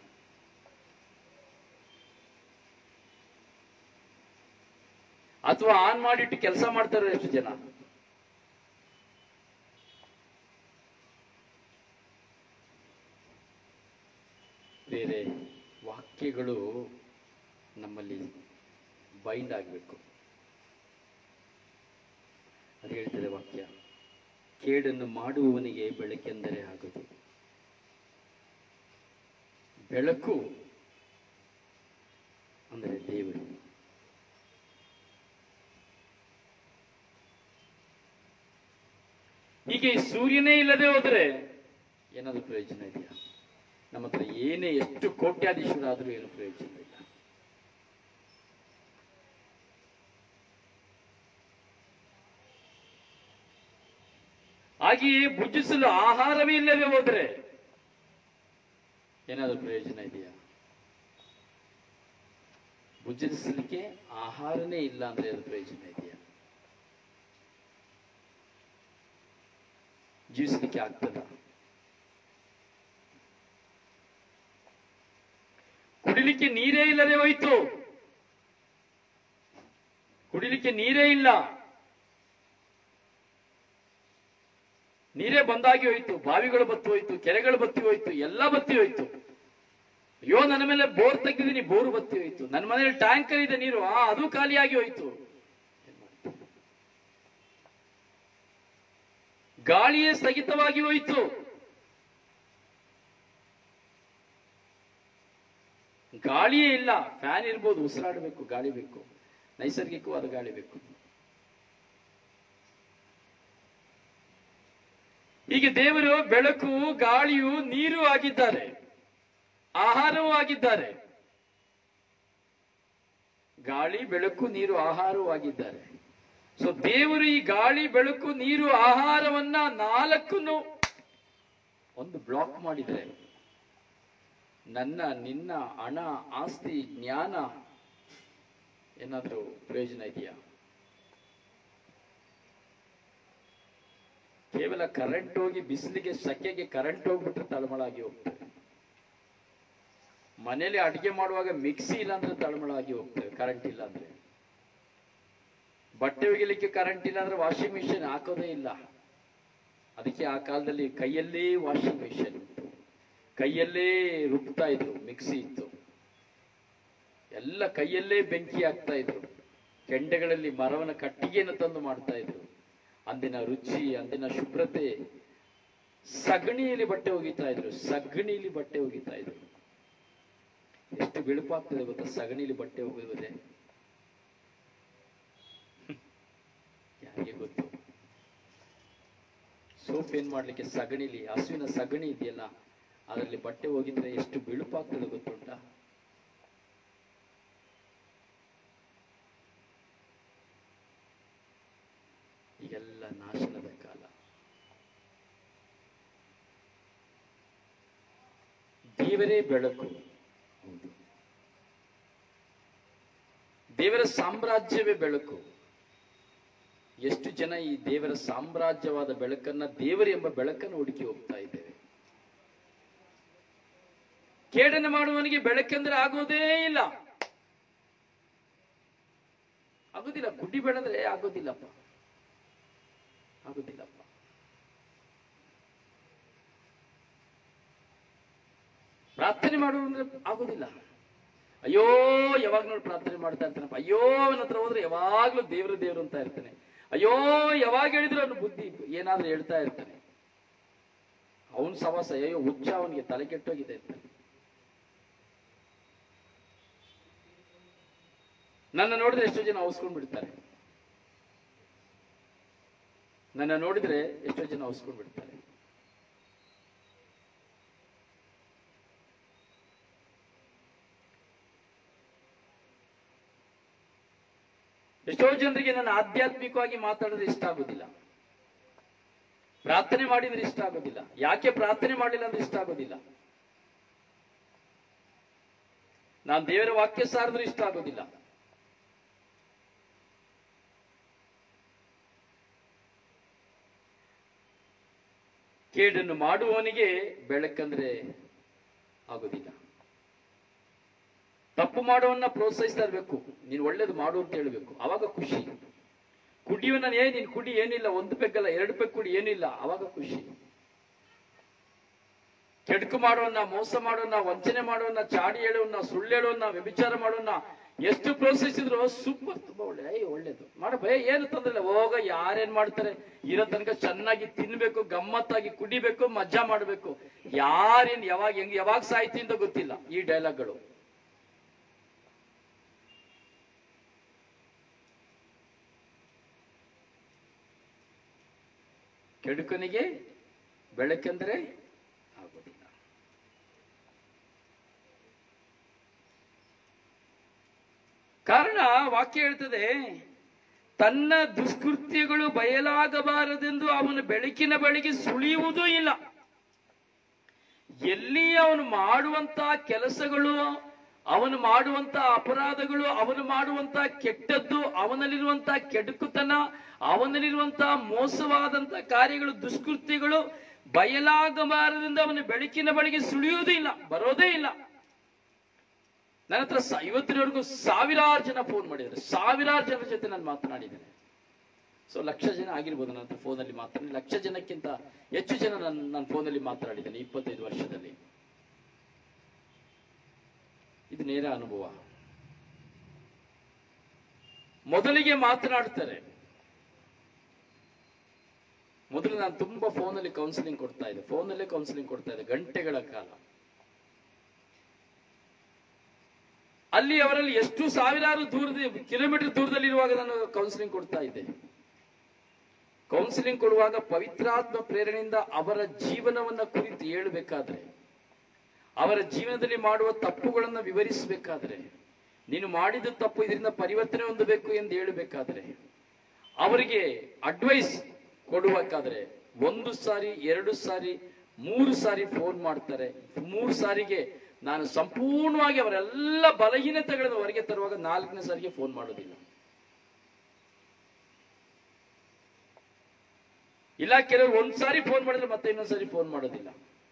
ಅಥವಾ ಆನ್ ಮಾಡಿಟ್ಟು ಕೆಲಸ ಮಾಡ್ತಾರೋ ಎಷ್ಟು ಜನ ಬೇರೆ ವಾಕ್ಯಗಳು ನಮ್ಮಲ್ಲಿ ಬೈಂಡ್ ಆಗಬೇಕು ಅದು ಹೇಳ್ತದೆ ವಾಕ್ಯ ಕೇಡನ್ನು ಮಾಡುವವನಿಗೆ ಬೆಳಕೆಂದರೆ ಆಗುದು ಬೆಳಕು ಅಂದರೆ ದೇವರು ಹೀಗೆ ಸೂರ್ಯನೇ ಇಲ್ಲದೆ ಹೋದರೆ ಏನಾದರೂ ಪ್ರಯೋಜನ ಇದೆಯಾ ನಮ್ಮ ಹತ್ರ ಏನೇ ಎಷ್ಟು ಕೋಟ್ಯಾಧೀಶ್ವರ ಆದರೂ ಏನು ಪ್ರಯೋಜನ ಇಲ್ಲ ಹಾಗೆಯೇ ಭುಜಿಸಲು ಆಹಾರವೇ ಇಲ್ಲದೆ ಹೋದರೆ ಏನಾದರೂ ಪ್ರಯೋಜನ ಇದೆಯಾ ಭುಜಿಸಲಿಕ್ಕೆ ಆಹಾರನೇ ಇಲ್ಲ ಅಂದ್ರೆ ಅದು ಪ್ರಯೋಜನ ಇದೆಯಾ ಜೀವಿಸಲಿಕ್ಕೆ ಆಗ್ತದ ಕುಡಿಲಿಕ್ಕೆ ನೀರೇ ಇಲ್ಲದೆ ಹೋಯ್ತು ಕುಡಿಲಿಕ್ಕೆ ನೀರೇ ಇಲ್ಲ ನೀರೇ ಬಂದಾಗಿ ಹೋಯ್ತು ಬಾವಿಗಳು ಬತ್ತಿ ಹೋಯ್ತು ಕೆರೆಗಳು ಬತ್ತಿ ಹೋಯ್ತು ಎಲ್ಲ ಬತ್ತಿ ಹೋಯ್ತು ಅಯ್ಯೋ ನನ್ನ ಮೇಲೆ ಬೋರ್ ತೆಗೆದಿದ್ದೀನಿ ಬೋರು ಬತ್ತಿ ಹೋಯ್ತು ನನ್ನ ಮನೇಲಿ ಟ್ಯಾಂಕರ್ ಇದೆ ನೀರು ಆ ಅದು ಖಾಲಿಯಾಗಿ ಹೋಯ್ತು ಗಾಳಿಯೇ ಸ್ಥಗಿತವಾಗಿ ಹೋಯಿತು ಗಾಳಿಯೇ ಇಲ್ಲ ಫ್ಯಾನ್ ಇರ್ಬೋದು ಉಸಿರಾಡಬೇಕು ಗಾಳಿ ಬೇಕು ನೈಸರ್ಗಿಕವಾದ ಗಾಳಿ ಬೇಕು ಹೀಗೆ ದೇವರು ಬೆಳಕು ಗಾಳಿಯು ನೀರು ಆಗಿದ್ದಾರೆ ಆಹಾರವೂ ಆಗಿದ್ದಾರೆ ಗಾಳಿ ಬೆಳಕು ನೀರು ಆಹಾರವೂ ಆಗಿದ್ದಾರೆ ಸೊ ದೇವರು ಈ ಗಾಳಿ ಬೆಳಕು ನೀರು ಆಹಾರವನ್ನ ನಾಲ್ಕನ್ನು ಒಂದು ಬ್ಲಾಕ್ ಮಾಡಿದರೆ ನನ್ನ ನಿನ್ನ ಹಣ ಆಸ್ತಿ ಜ್ಞಾನ ಏನಾದರೂ ಪ್ರಯೋಜನ ಇದೆಯಾ ಕೇವಲ ಕರೆಂಟ್ ಹೋಗಿ ಬಿಸಿಲಿಗೆ ಸೆಕೆಗೆ ಕರೆಂಟ್ ಹೋಗ್ಬಿಟ್ರೆ ತಳಮಳಾಗಿ ಹೋಗ್ತದೆ ಮನೇಲಿ ಅಡಿಗೆ ಮಾಡುವಾಗ ಮಿಕ್ಸಿ ಇಲ್ಲ ಅಂದ್ರೆ ತಳಮಳಾಗಿ ಹೋಗ್ತದೆ ಕರೆಂಟ್ ಇಲ್ಲ ಅಂದ್ರೆ ಬಟ್ಟೆ ಒಗಿಲಿಕ್ಕೆ ಕರೆಂಟ್ ಇಲ್ಲ ಅಂದ್ರೆ ವಾಷಿಂಗ್ ಮಿಷಿನ್ ಹಾಕೋದೇ ಇಲ್ಲ ಅದಕ್ಕೆ ಆ ಕಾಲದಲ್ಲಿ ಕೈಯಲ್ಲೇ ವಾಷಿಂಗ್ ಮಿಷಿನ್ ಇತ್ತು ಕೈಯಲ್ಲೇ ರುಬ್ತಾ ಇದ್ರು ಮಿಕ್ಸಿ ಇತ್ತು ಎಲ್ಲ ಕೈಯಲ್ಲೇ ಬೆಂಕಿ ಹಾಕ್ತಾ ಇದ್ರು ಕೆಂಡೆಗಳಲ್ಲಿ ಮರವನ್ನ ಕಟ್ಟಿಗೆಯನ್ನು ತಂದು ಮಾಡ್ತಾ ಇದ್ರು ಅಂದಿನ ರುಚಿ ಅಂದಿನ ಶುಭ್ರತೆ ಸಗಣಿಯಲ್ಲಿ ಬಟ್ಟೆ ಒಗಿತಾ ಇದ್ರು ಸಗಣಿಲಿ ಬಟ್ಟೆ ಒಗಿತಾ ಇದ್ರು ಎಷ್ಟು ಬಿಳುಪಾಗ್ತದೆ ಗೊತ್ತಾ ಸಗಣಿಲಿ ಬಟ್ಟೆ ಒಗೆಯುವುದೇ ಯಾರಿಗೆ ಗೊತ್ತು ಸೋಪ್ ಏನ್ ಮಾಡ್ಲಿಕ್ಕೆ ಸಗಣಿಲಿ ಹಸುವಿನ ಸಗಣಿ ಇದೆಯಲ್ಲ ಅದರಲ್ಲಿ ಬಟ್ಟೆ ಹೋಗಿದ್ರೆ ಎಷ್ಟು ಬಿಳುಪಾಗ್ತದೆ ಗೊತ್ತುಂಟಾ ಈಗೆಲ್ಲ ನಾಶನದ ಕಾಲ ದೇವರೇ ಬೆಳಕು ಹೌದು ದೇವರ ಸಾಮ್ರಾಜ್ಯವೇ ಬೆಳಕು ಎಷ್ಟು ಜನ ಈ ದೇವರ ಸಾಮ್ರಾಜ್ಯವಾದ ಬೆಳಕನ್ನ ದೇವರು ಎಂಬ ಬೆಳಕನ್ನು ಹುಡುಕಿ ಹೋಗ್ತಾ ಇದ್ದೇವೆ ಕೇಡನ್ನು ಮಾಡುವವನಿಗೆ ಬೆಳಕೆಂದ್ರೆ ಆಗೋದೇ ಇಲ್ಲ ಆಗೋದಿಲ್ಲ ಗುಡ್ಡಿ ಬೆಳೆದ್ರೆ ಆಗೋದಿಲ್ಲಪ್ಪ ಆಗೋದಿಲ್ಲಪ್ಪ ಪ್ರಾರ್ಥನೆ ಮಾಡುವಂದ್ರೆ ಆಗೋದಿಲ್ಲ ಅಯ್ಯೋ ಯಾವಾಗ ನೋಡಿ ಪ್ರಾರ್ಥನೆ ಮಾಡ್ತಾ ಇರ್ತಾನಪ್ಪ ಅಯ್ಯೋ ಅವನ ಹತ್ರ ಹೋದ್ರೆ ಯಾವಾಗ್ಲೂ ದೇವ್ರು ದೇವ್ರು ಅಂತ ಇರ್ತಾನೆ ಅಯ್ಯೋ ಯಾವಾಗ ಹೇಳಿದ್ರು ಅವನು ಬುದ್ಧಿ ಏನಾದ್ರೂ ಹೇಳ್ತಾ ಇರ್ತಾನೆ ಅವನ್ ಸವಾಸ ಅಯ್ಯೋ ಹುಚ್ಚ ಅವನಿಗೆ ತಲೆ ಕೆಟ್ಟೋಗಿದೆ ಇರ್ತಾನೆ ನನ್ನ ನೋಡಿದ್ರೆ ಎಷ್ಟೋ ಜನ ಅವಸ್ಕೊಂಡ್ ಬಿಡ್ತಾರೆ ನನ್ನ ನೋಡಿದ್ರೆ ಎಷ್ಟೋ ಜನ ಅವಸ್ಕೊಂಡ್ ಬಿಡ್ತಾರೆ ಎಷ್ಟೋ ಜನರಿಗೆ ನನ್ನ ಆಧ್ಯಾತ್ಮಿಕವಾಗಿ ಮಾತಾಡಿದ್ರೆ ಇಷ್ಟ ಆಗೋದಿಲ್ಲ ಪ್ರಾರ್ಥನೆ ಮಾಡಿದ್ರೆ ಇಷ್ಟ ಆಗೋದಿಲ್ಲ ಯಾಕೆ ಪ್ರಾರ್ಥನೆ ಮಾಡಿಲ್ಲ ಅಂದ್ರೆ ಇಷ್ಟ ಆಗೋದಿಲ್ಲ ನಾನು ದೇವರ ವಾಕ್ಯ ಸಾರಿದ್ರೆ ಇಷ್ಟ ಆಗೋದಿಲ್ಲ ಕೇಡನ್ನು ಮಾಡುವವನಿಗೆ ಬೆಳಕಂದ್ರೆ ಆಗೋದಿಲ್ಲ ತಪ್ಪು ಮಾಡುವನ್ನ ಪ್ರೋತ್ಸಾಹಿಸ್ತಾ ಇರ್ಬೇಕು ನೀನು ಒಳ್ಳೇದು ಮಾಡು ಅಂತ ಹೇಳ್ಬೇಕು ಅವಾಗ ಖುಷಿ ಕುಡಿಯುವನ ಏ ನೀನ್ ಕುಡಿ ಏನಿಲ್ಲ ಒಂದು ಪೆಗ್ಗಲ್ಲ ಎರಡು ಪೆಗ್ ಕುಡಿ ಏನಿಲ್ಲ ಅವಾಗ ಖುಷಿ ಕೆಡುಕು ಮಾಡುವನ್ನ ಮೋಸ ಮಾಡುವನ್ನ ವಂಚನೆ ಮಾಡುವನ್ನ ಚಾಡಿ ಹೇಳುವನ್ನ ಸುಳ್ಳು ಹೇಳುವನ್ನ ವ್ಯಭಿಚಾರ ಮಾಡುವನ್ನ ಎಷ್ಟು ಪ್ರೋತ್ಸಾಹಿಸಿದ್ರು ಸೂಪರ್ ತುಂಬಾ ಒಳ್ಳೆ ಏಯ್ ಒಳ್ಳೇದು ಮಾಡ ಭಯ ಏನು ತೊಂದ್ರೆ ಇಲ್ಲ ಹೋಗ ಯಾರೇನ್ ಮಾಡ್ತಾರೆ ಇರೋ ತನಕ ಚೆನ್ನಾಗಿ ತಿನ್ಬೇಕು ಗಮ್ಮತ್ತಾಗಿ ಕುಡಿಬೇಕು ಮಜಾ ಮಾಡ್ಬೇಕು ಯಾರೇನ್ ಯಾವಾಗ ಹೆಂಗ್ ಯಾವಾಗ ಸಾಯ್ತಿ ಅಂತ ಗೊತ್ತಿಲ್ಲ ಈ ಡೈಲಾಗ್ಗಳು ಕೆಡುಕನಿಗೆ ಬೆಳಕೆಂದರೆ ಆಗುವುದಿಲ್ಲ ಕಾರಣ ವಾಕ್ಯ ಹೇಳ್ತದೆ ತನ್ನ ದುಷ್ಕೃತ್ಯಗಳು ಬಯಲಾಗಬಾರದೆಂದು ಅವನು ಬೆಳಕಿನ ಬಳಿಗೆ ಸುಳಿಯುವುದೂ ಇಲ್ಲ ಎಲ್ಲಿ ಅವನು ಮಾಡುವಂತ ಕೆಲಸಗಳು ಅವನು ಮಾಡುವಂತ ಅಪರಾಧಗಳು ಅವನು ಮಾಡುವಂತ ಕೆಟ್ಟದ್ದು ಅವನಲ್ಲಿರುವಂತ ಕೆಡುಕುತನ ಅವನಲ್ಲಿರುವಂತ ಮೋಸವಾದಂತ ಕಾರ್ಯಗಳು ದುಷ್ಕೃತ್ಯಗಳು ಬಯಲಾಗಬಾರದೆಂದು ಅವನು ಬೆಳಕಿನ ಬಳಿಗೆ ಸುಳಿಯುವುದೂ ಇಲ್ಲ ಬರೋದೇ ಇಲ್ಲ ನನ್ನ ಹತ್ರ ಸ- ಇವತ್ತಿನವರೆಗೂ ಸಾವಿರಾರು ಜನ ಫೋನ್ ಮಾಡಿದ್ದಾರೆ ಸಾವಿರಾರು ಜನರ ಜೊತೆ ನಾನು ಮಾತನಾಡಿದ್ದೇನೆ ಸೊ ಲಕ್ಷ ಜನ ಆಗಿರ್ಬೋದು ನನ್ನ ಹತ್ರ ಫೋನಲ್ಲಿ ಮಾತನಾಡಿ ಲಕ್ಷ ಜನಕ್ಕಿಂತ ಹೆಚ್ಚು ಜನ ನನ್ನ ನನ್ನ ಫೋನಲ್ಲಿ ಮಾತನಾಡಿದ್ದೇನೆ ಇಪ್ಪತ್ತೈದು ವರ್ಷದಲ್ಲಿ ಇದು ನೇರ ಅನುಭವ ಮೊದಲಿಗೆ ಮಾತನಾಡ್ತಾರೆ ಮೊದಲು ನಾನು ತುಂಬಾ ಫೋನಲ್ಲಿ ಕೌನ್ಸಿಲಿಂಗ್ ಕೊಡ್ತಾ ಇದ್ದೆ ಫೋನಲ್ಲೇ ಕೌನ್ಸಿಲಿಂಗ್ ಕೊಡ್ತಾ ಇದ್ದೆ ಗಂಟೆಗಳ ಕಾಲ ಅಲ್ಲಿ ಅವರಲ್ಲಿ ಎಷ್ಟು ಸಾವಿರಾರು ದೂರದ ಕಿಲೋಮೀಟರ್ ದೂರದಲ್ಲಿರುವಾಗ ನಾನು ಕೌನ್ಸಿಲಿಂಗ್ ಕೊಡ್ತಾ ಇದ್ದೆ ಕೌನ್ಸಿಲಿಂಗ್ ಕೊಡುವಾಗ ಪವಿತ್ರಾತ್ಮ ಪ್ರೇರಣೆಯಿಂದ ಅವರ ಜೀವನವನ್ನ ಕುರಿತು ಹೇಳಬೇಕಾದ್ರೆ ಅವರ ಜೀವನದಲ್ಲಿ ಮಾಡುವ ತಪ್ಪುಗಳನ್ನು ವಿವರಿಸಬೇಕಾದ್ರೆ ನೀನು ಮಾಡಿದ ತಪ್ಪು ಇದರಿಂದ ಪರಿವರ್ತನೆ ಹೊಂದಬೇಕು ಎಂದು ಹೇಳಬೇಕಾದ್ರೆ ಅವರಿಗೆ ಅಡ್ವೈಸ್ ಕೊಡಬೇಕಾದ್ರೆ ಒಂದು ಸಾರಿ ಎರಡು ಸಾರಿ ಮೂರು ಸಾರಿ ಫೋನ್ ಮಾಡ್ತಾರೆ ಮೂರು ಸಾರಿಗೆ ನಾನು ಸಂಪೂರ್ಣವಾಗಿ ಅವರೆಲ್ಲ ಬಲಹೀನತೆಗಳನ್ನು ಹೊರಗೆ ತರುವಾಗ ನಾಲ್ಕನೇ ಸಾರಿಗೆ ಫೋನ್ ಮಾಡೋದಿಲ್ಲ ಇಲ್ಲ ಕೆಲವರು ಒಂದ್ ಸಾರಿ ಫೋನ್ ಮಾಡಿದ್ರೆ ಮತ್ತೆ ಇನ್ನೊಂದ್ ಸಾರಿ ಫೋನ್ ಮಾಡೋದಿಲ್ಲ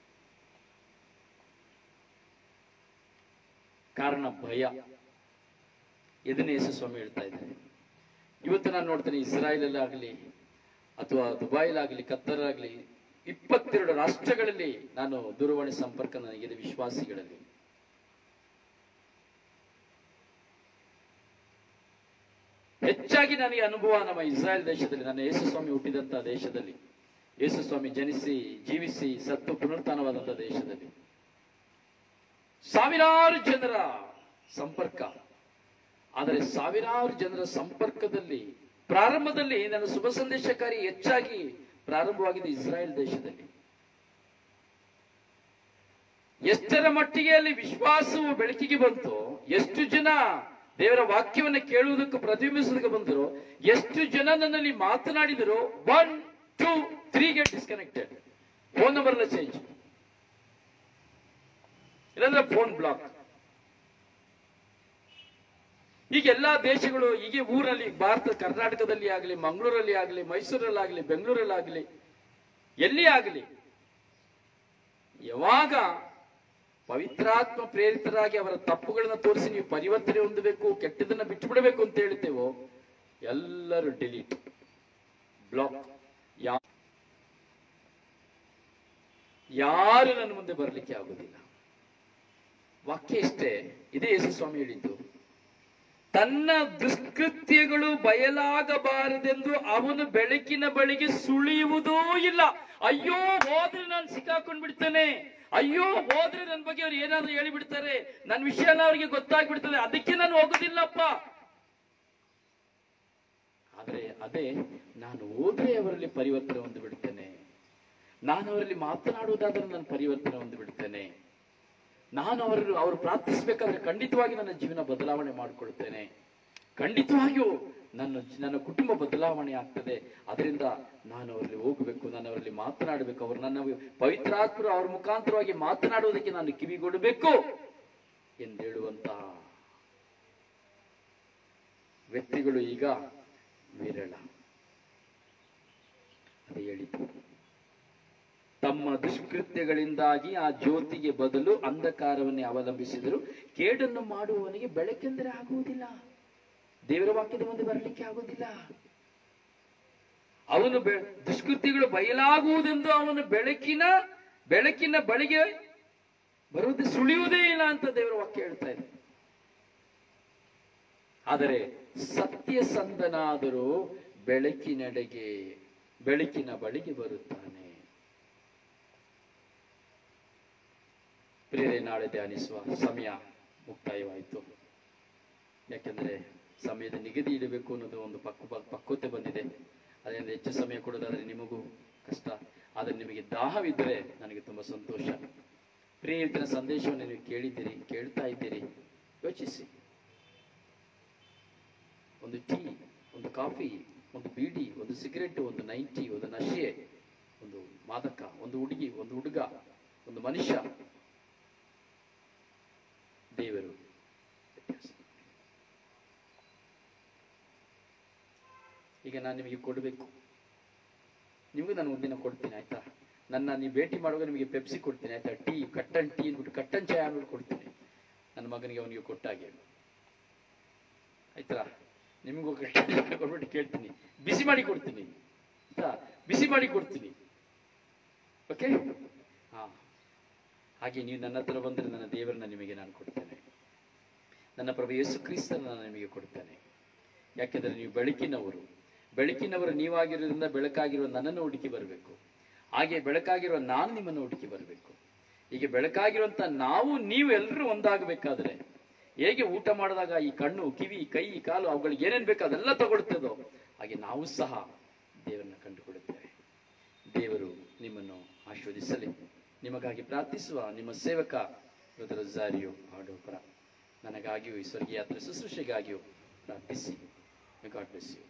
ಕಾರಣ ಭಯ ಇದನ್ನೇ ಯೇಸು ಸ್ವಾಮಿ ಹೇಳ್ತಾ ಇದ್ದಾರೆ ಇವತ್ತು ನಾನು ನೋಡ್ತೇನೆ ಇಸ್ರಾಯೇಲ್ ಆಗಲಿ ಅಥವಾ ದುಬೈಲಾಗಲಿ ಕತ್ತರಾಗಲಿ ಇಪ್ಪತ್ತೆರಡು ರಾಷ್ಟ್ರಗಳಲ್ಲಿ ನಾನು ದೂರವಾಣಿ ಸಂಪರ್ಕ ನನಗಿದೆ ವಿಶ್ವಾಸಿಗಳಲ್ಲಿ ಹೆಚ್ಚಾಗಿ ನನಗೆ ಅನುಭವ ನಮ್ಮ ಇಸ್ರಾಯೇಲ್ ದೇಶದಲ್ಲಿ ನನ್ನ ಯೇಸುಸ್ವಾಮಿ ಹುಟ್ಟಿದಂತ ದೇಶದಲ್ಲಿ ಯೇಸುಸ್ವಾಮಿ ಜನಿಸಿ ಜೀವಿಸಿ ಸತ್ತು ಪುನರುತ್ಥಾನವಾದಂತ ದೇಶದಲ್ಲಿ ಸಾವಿರಾರು ಜನರ ಸಂಪರ್ಕ ಆದರೆ ಸಾವಿರಾರು ಜನರ ಸಂಪರ್ಕದಲ್ಲಿ ಪ್ರಾರಂಭದಲ್ಲಿ ನನ್ನ ಶುಭ ಸಂದೇಶಕಾರಿ ಹೆಚ್ಚಾಗಿ ಪ್ರಾರಂಭವಾಗಿದೆ ಇಸ್ರಾಯೇಲ್ ದೇಶದಲ್ಲಿ ಎಷ್ಟರ ಮಟ್ಟಿಗೆ ಅಲ್ಲಿ ವಿಶ್ವಾಸವು ಬೆಳಕಿಗೆ ಬಂತು ಎಷ್ಟು ಜನ ದೇವರ ವಾಕ್ಯವನ್ನು ಕೇಳುವುದಕ್ಕೆ ಪ್ರತಿಬಿಂಬಿಸುವುದಕ್ಕೆ ಬಂದರು ಎಷ್ಟು ಜನ ನನ್ನಲ್ಲಿ ಮಾತನಾಡಿದರು ಒನ್ ಟೂ ತ್ರೀಗೆ ಡಿಸ್ಕನೆಕ್ಟೆಡ್ ಫೋನ್ ನಂಬರ್ ಎಲ್ಲ ಚೇಂಜ್ ಇಲ್ಲಾಂದ್ರೆ ಫೋನ್ ಬ್ಲಾಕ್ ಈಗ ಎಲ್ಲಾ ದೇಶಗಳು ಹೀಗೆ ಊರಲ್ಲಿ ಭಾರತ ಕರ್ನಾಟಕದಲ್ಲಿ ಆಗಲಿ ಮಂಗಳೂರಲ್ಲಿ ಆಗಲಿ ಮೈಸೂರಲ್ಲಿ ಆಗಲಿ ಬೆಂಗಳೂರಲ್ಲಿ ಆಗಲಿ ಎಲ್ಲಿ ಆಗಲಿ ಯಾವಾಗ ಪವಿತ್ರಾತ್ಮ ಪ್ರೇರಿತರಾಗಿ ಅವರ ತಪ್ಪುಗಳನ್ನ ತೋರಿಸಿ ನೀವು ಪರಿವರ್ತನೆ ಹೊಂದಬೇಕು ಕೆಟ್ಟದನ್ನ ಬಿಟ್ಟುಬಿಡಬೇಕು ಅಂತ ಹೇಳ್ತೇವೋ ಎಲ್ಲರೂ ಡಿಲೀಟ್ ಬ್ಲಾಕ್ ಯಾ ಯಾರು ನನ್ನ ಮುಂದೆ ಬರಲಿಕ್ಕೆ ಆಗುದಿಲ್ಲ ವಾಕ್ಯ ಇಷ್ಟೇ ಇದೇ ಯೇಸು ಸ್ವಾಮಿ ಹೇಳಿದ್ದು ತನ್ನ ದುಷ್ಕೃತ್ಯಗಳು ಬಯಲಾಗಬಾರದೆಂದು ಅವನು ಬೆಳಕಿನ ಬಳಿಗೆ ಸುಳಿಯುವುದೂ ಇಲ್ಲ ಅಯ್ಯೋ ಹೋದ್ರೆ ನಾನು ಸಿಕ್ಕಾಕೊಂಡ್ ಬಿಡ್ತೇನೆ ಅಯ್ಯೋ ಹೋದ್ರೆ ನನ್ನ ಬಗ್ಗೆ ಅವ್ರು ಏನಾದ್ರು ಹೇಳಿಬಿಡ್ತಾರೆ ನನ್ನ ವಿಷಯ ಎಲ್ಲ ಅವರಿಗೆ ಗೊತ್ತಾಗ್ಬಿಡ್ತದೆ ಅದಕ್ಕೆ ನಾನು ಹೋಗುದಿಲ್ಲಪ್ಪ ಆದ್ರೆ ಅದೇ ನಾನು ಹೋದ್ರೆ ಅವರಲ್ಲಿ ಪರಿವರ್ತನೆ ಹೊಂದು ಬಿಡ್ತೇನೆ ನಾನು ಅವರಲ್ಲಿ ಮಾತನಾಡುವುದಾದ್ರೆ ನಾನು ಪರಿವರ್ತನೆ ಹೊಂದು ಬಿಡ್ತೇನೆ ನಾನು ಅವರು ಅವರು ಪ್ರಾರ್ಥಿಸಬೇಕಾದ್ರೆ ಖಂಡಿತವಾಗಿ ನನ್ನ ಜೀವನ ಬದಲಾವಣೆ ಮಾಡಿಕೊಳ್ತೇನೆ ಖಂಡಿತವಾಗಿಯೂ ನನ್ನ ನನ್ನ ಕುಟುಂಬ ಬದಲಾವಣೆ ಆಗ್ತದೆ ಅದರಿಂದ ನಾನು ಅವರಲ್ಲಿ ಹೋಗಬೇಕು ನಾನು ಅವರಲ್ಲಿ ಮಾತನಾಡಬೇಕು ಅವರು ನನ್ನ ಪವಿತ್ರಾತ್ಮರು ಅವ್ರ ಮುಖಾಂತರವಾಗಿ ಮಾತನಾಡುವುದಕ್ಕೆ ನಾನು ಕಿವಿಗೊಡಬೇಕು ಎಂದು ಹೇಳುವಂತಹ ವ್ಯಕ್ತಿಗಳು ಈಗ ವಿರಳ ಅದು ಹೇಳಿತು ತಮ್ಮ ತಮ್ಮ ದುಷ್ಕೃತ್ಯಗಳಿಂದಾಗಿ ಆ ಜ್ಯೋತಿಗೆ ಬದಲು ಅಂಧಕಾರವನ್ನೇ ಅವಲಂಬಿಸಿದರು ಕೇಡನ್ನು ಮಾಡುವವನಿಗೆ ಬೆಳಕೆಂದರೆ ಆಗುವುದಿಲ್ಲ ದೇವರ ವಾಕ್ಯದ ಮುಂದೆ ಬರಲಿಕ್ಕೆ ಆಗುವುದಿಲ್ಲ ಅವನು ಬೆ- ದುಷ್ಕೃತ್ಯಗಳು ಬಯಲಾಗುವುದೆಂದು ಅವನು ಬೆಳಕಿನ ಬೆಳಕಿನ ಬಳಿಗೆ ಬರುವುದು ಸುಳಿಯುವುದೇ ಇಲ್ಲ ಅಂತ ದೇವರ ವಾಕ್ಯ ಹೇಳ್ತಾ ಇದೆ ಆದರೆ ಸತ್ಯಸಂಧನಾದರೂ ಬೆಳಕಿನೆಡೆಗೆ ಬೆಳಕಿನ ಬಳಿಗೆ ಬರುತ್ತಾನೆ ಪ್ರಿಯರೇ ನಾಳೆ ಧ್ಯಾನಿಸುವ ಸಮಯ ಮುಕ್ತಾಯವಾಯಿತು ಯಾಕೆಂದ್ರೆ ಸಮಯದ ನಿಗದಿ ಇಡಬೇಕು ಅನ್ನೋದು ಒಂದು ಪಕ್ವ ಪಕ್ವತೆ ಬಂದಿದೆ ಅದರಿಂದ ಹೆಚ್ಚು ಸಮಯ ಕೊಡೋದಾದ್ರೆ ನಿಮಗೂ ಕಷ್ಟ ಆದರೆ ನಿಮಗೆ ದಾಹವಿದ್ದರೆ ನನಗೆ ತುಂಬಾ ಸಂತೋಷ ಪ್ರಿಯ ಇವತ್ತಿನ ಸಂದೇಶವನ್ನು ನೀವು ಕೇಳಿದ್ದೀರಿ ಕೇಳ್ತಾ ಇದ್ದೀರಿ ಯೋಚಿಸಿ ಒಂದು ಟೀ ಒಂದು ಕಾಫಿ ಒಂದು ಬೀಡಿ ಒಂದು ಸಿಗರೆಟ್ ಒಂದು ನೈಂಟಿ ಒಂದು ನಶೆ ಒಂದು ಮಾದಕ ಒಂದು ಹುಡುಗಿ ಒಂದು ಹುಡುಗ ಒಂದು ಮನುಷ್ಯ ದೇವರು ವ್ಯತ್ಯಾಸ ಈಗ ನಾನು ನಿಮಗೆ ಕೊಡಬೇಕು ನಿಮಗೂ ನಾನು ಒಂದಿನ ಕೊಡ್ತೀನಿ ಆಯ್ತಾ ನನ್ನ ನೀವು ಭೇಟಿ ಮಾಡುವಾಗ ನಿಮಗೆ ಪೆಪ್ಸಿ ಕೊಡ್ತೀನಿ ಆಯ್ತಾ ಟೀ ಕಟ್ಟನ್ ಟೀ ಅಂದ್ಬಿಟ್ಟು ಕಟ್ಟನ್ ಚಾಯ್ ಅಂದ್ಬಿಟ್ಟು ಕೊಡ್ತೀನಿ ನನ್ನ ಮಗನಿಗೆ ಅವನಿಗೆ ಕೊಟ್ಟಾಗೆ ಆಯ್ತಾ ನಿಮಗೂ ಕಟ್ಟನ್ ಚಾಯ್ ಕೊಟ್ಬಿಟ್ಟು ಕೇಳ್ತೀನಿ ಬಿಸಿ ಮಾಡಿ ಕೊಡ್ತೀನಿ ಆಯ್ತಾ ಬಿಸಿ ಮಾಡಿ ಕೊಡ್ತೀನಿ ಓಕೆ ಹಾ ಹಾಗೆ ನೀವು ನನ್ನ ಹತ್ರ ಬಂದರೆ ನನ್ನ ದೇವರನ್ನ ನಿಮಗೆ ನಾನು ಕೊಡ್ತೇನೆ ನನ್ನ ಪ್ರಭು ಯೇಸು ಕ್ರಿಸ್ತನ ನಾನು ನಿಮಗೆ ಕೊಡ್ತೇನೆ ಯಾಕೆಂದರೆ ನೀವು ಬೆಳಕಿನವರು ಬೆಳಕಿನವರು ನೀವಾಗಿರೋದ್ರಿಂದ ಬೆಳಕಾಗಿರುವ ನನ್ನನ್ನು ಹುಡುಕಿ ಬರಬೇಕು ಹಾಗೆ ಬೆಳಕಾಗಿರುವ ನಾನು ನಿಮ್ಮನ್ನು ಹುಡುಕಿ ಬರಬೇಕು ಹೀಗೆ ಬೆಳಕಾಗಿರುವಂತ ನಾವು ನೀವು ಎಲ್ಲರೂ ಒಂದಾಗಬೇಕಾದ್ರೆ ಹೇಗೆ ಊಟ ಮಾಡಿದಾಗ ಈ ಕಣ್ಣು ಕಿವಿ ಕೈ ಕಾಲು ಅವುಗಳಿಗೆ ಏನೇನ್ ಬೇಕೋ ಅದೆಲ್ಲ ತಗೊಳ್ತದೋ ಹಾಗೆ ನಾವು ಸಹ ದೇವರನ್ನ ಕಂಡುಕೊಳ್ಳುತ್ತೇವೆ ದೇವರು ನಿಮ್ಮನ್ನು ಆಶೀರ್ವದಿಸಲಿ ನಿಮಗಾಗಿ ಪ್ರಾರ್ಥಿಸುವ ನಿಮ್ಮ ಸೇವಕ ರುದ್ರಜಾರಿಯು ಹಾಡು ಪರ ನನಗಾಗಿಯೂ ಈ ಸ್ವರ್ಗೀಯ ಯಾತ್ರೆ ಶುಶ್ರೂಷೆಗಾಗಿಯೂ ಪ್ರಾರ್ಥಿಸಿ ಗಾಡ್ ಬ್ಲೆಸ್ ಯು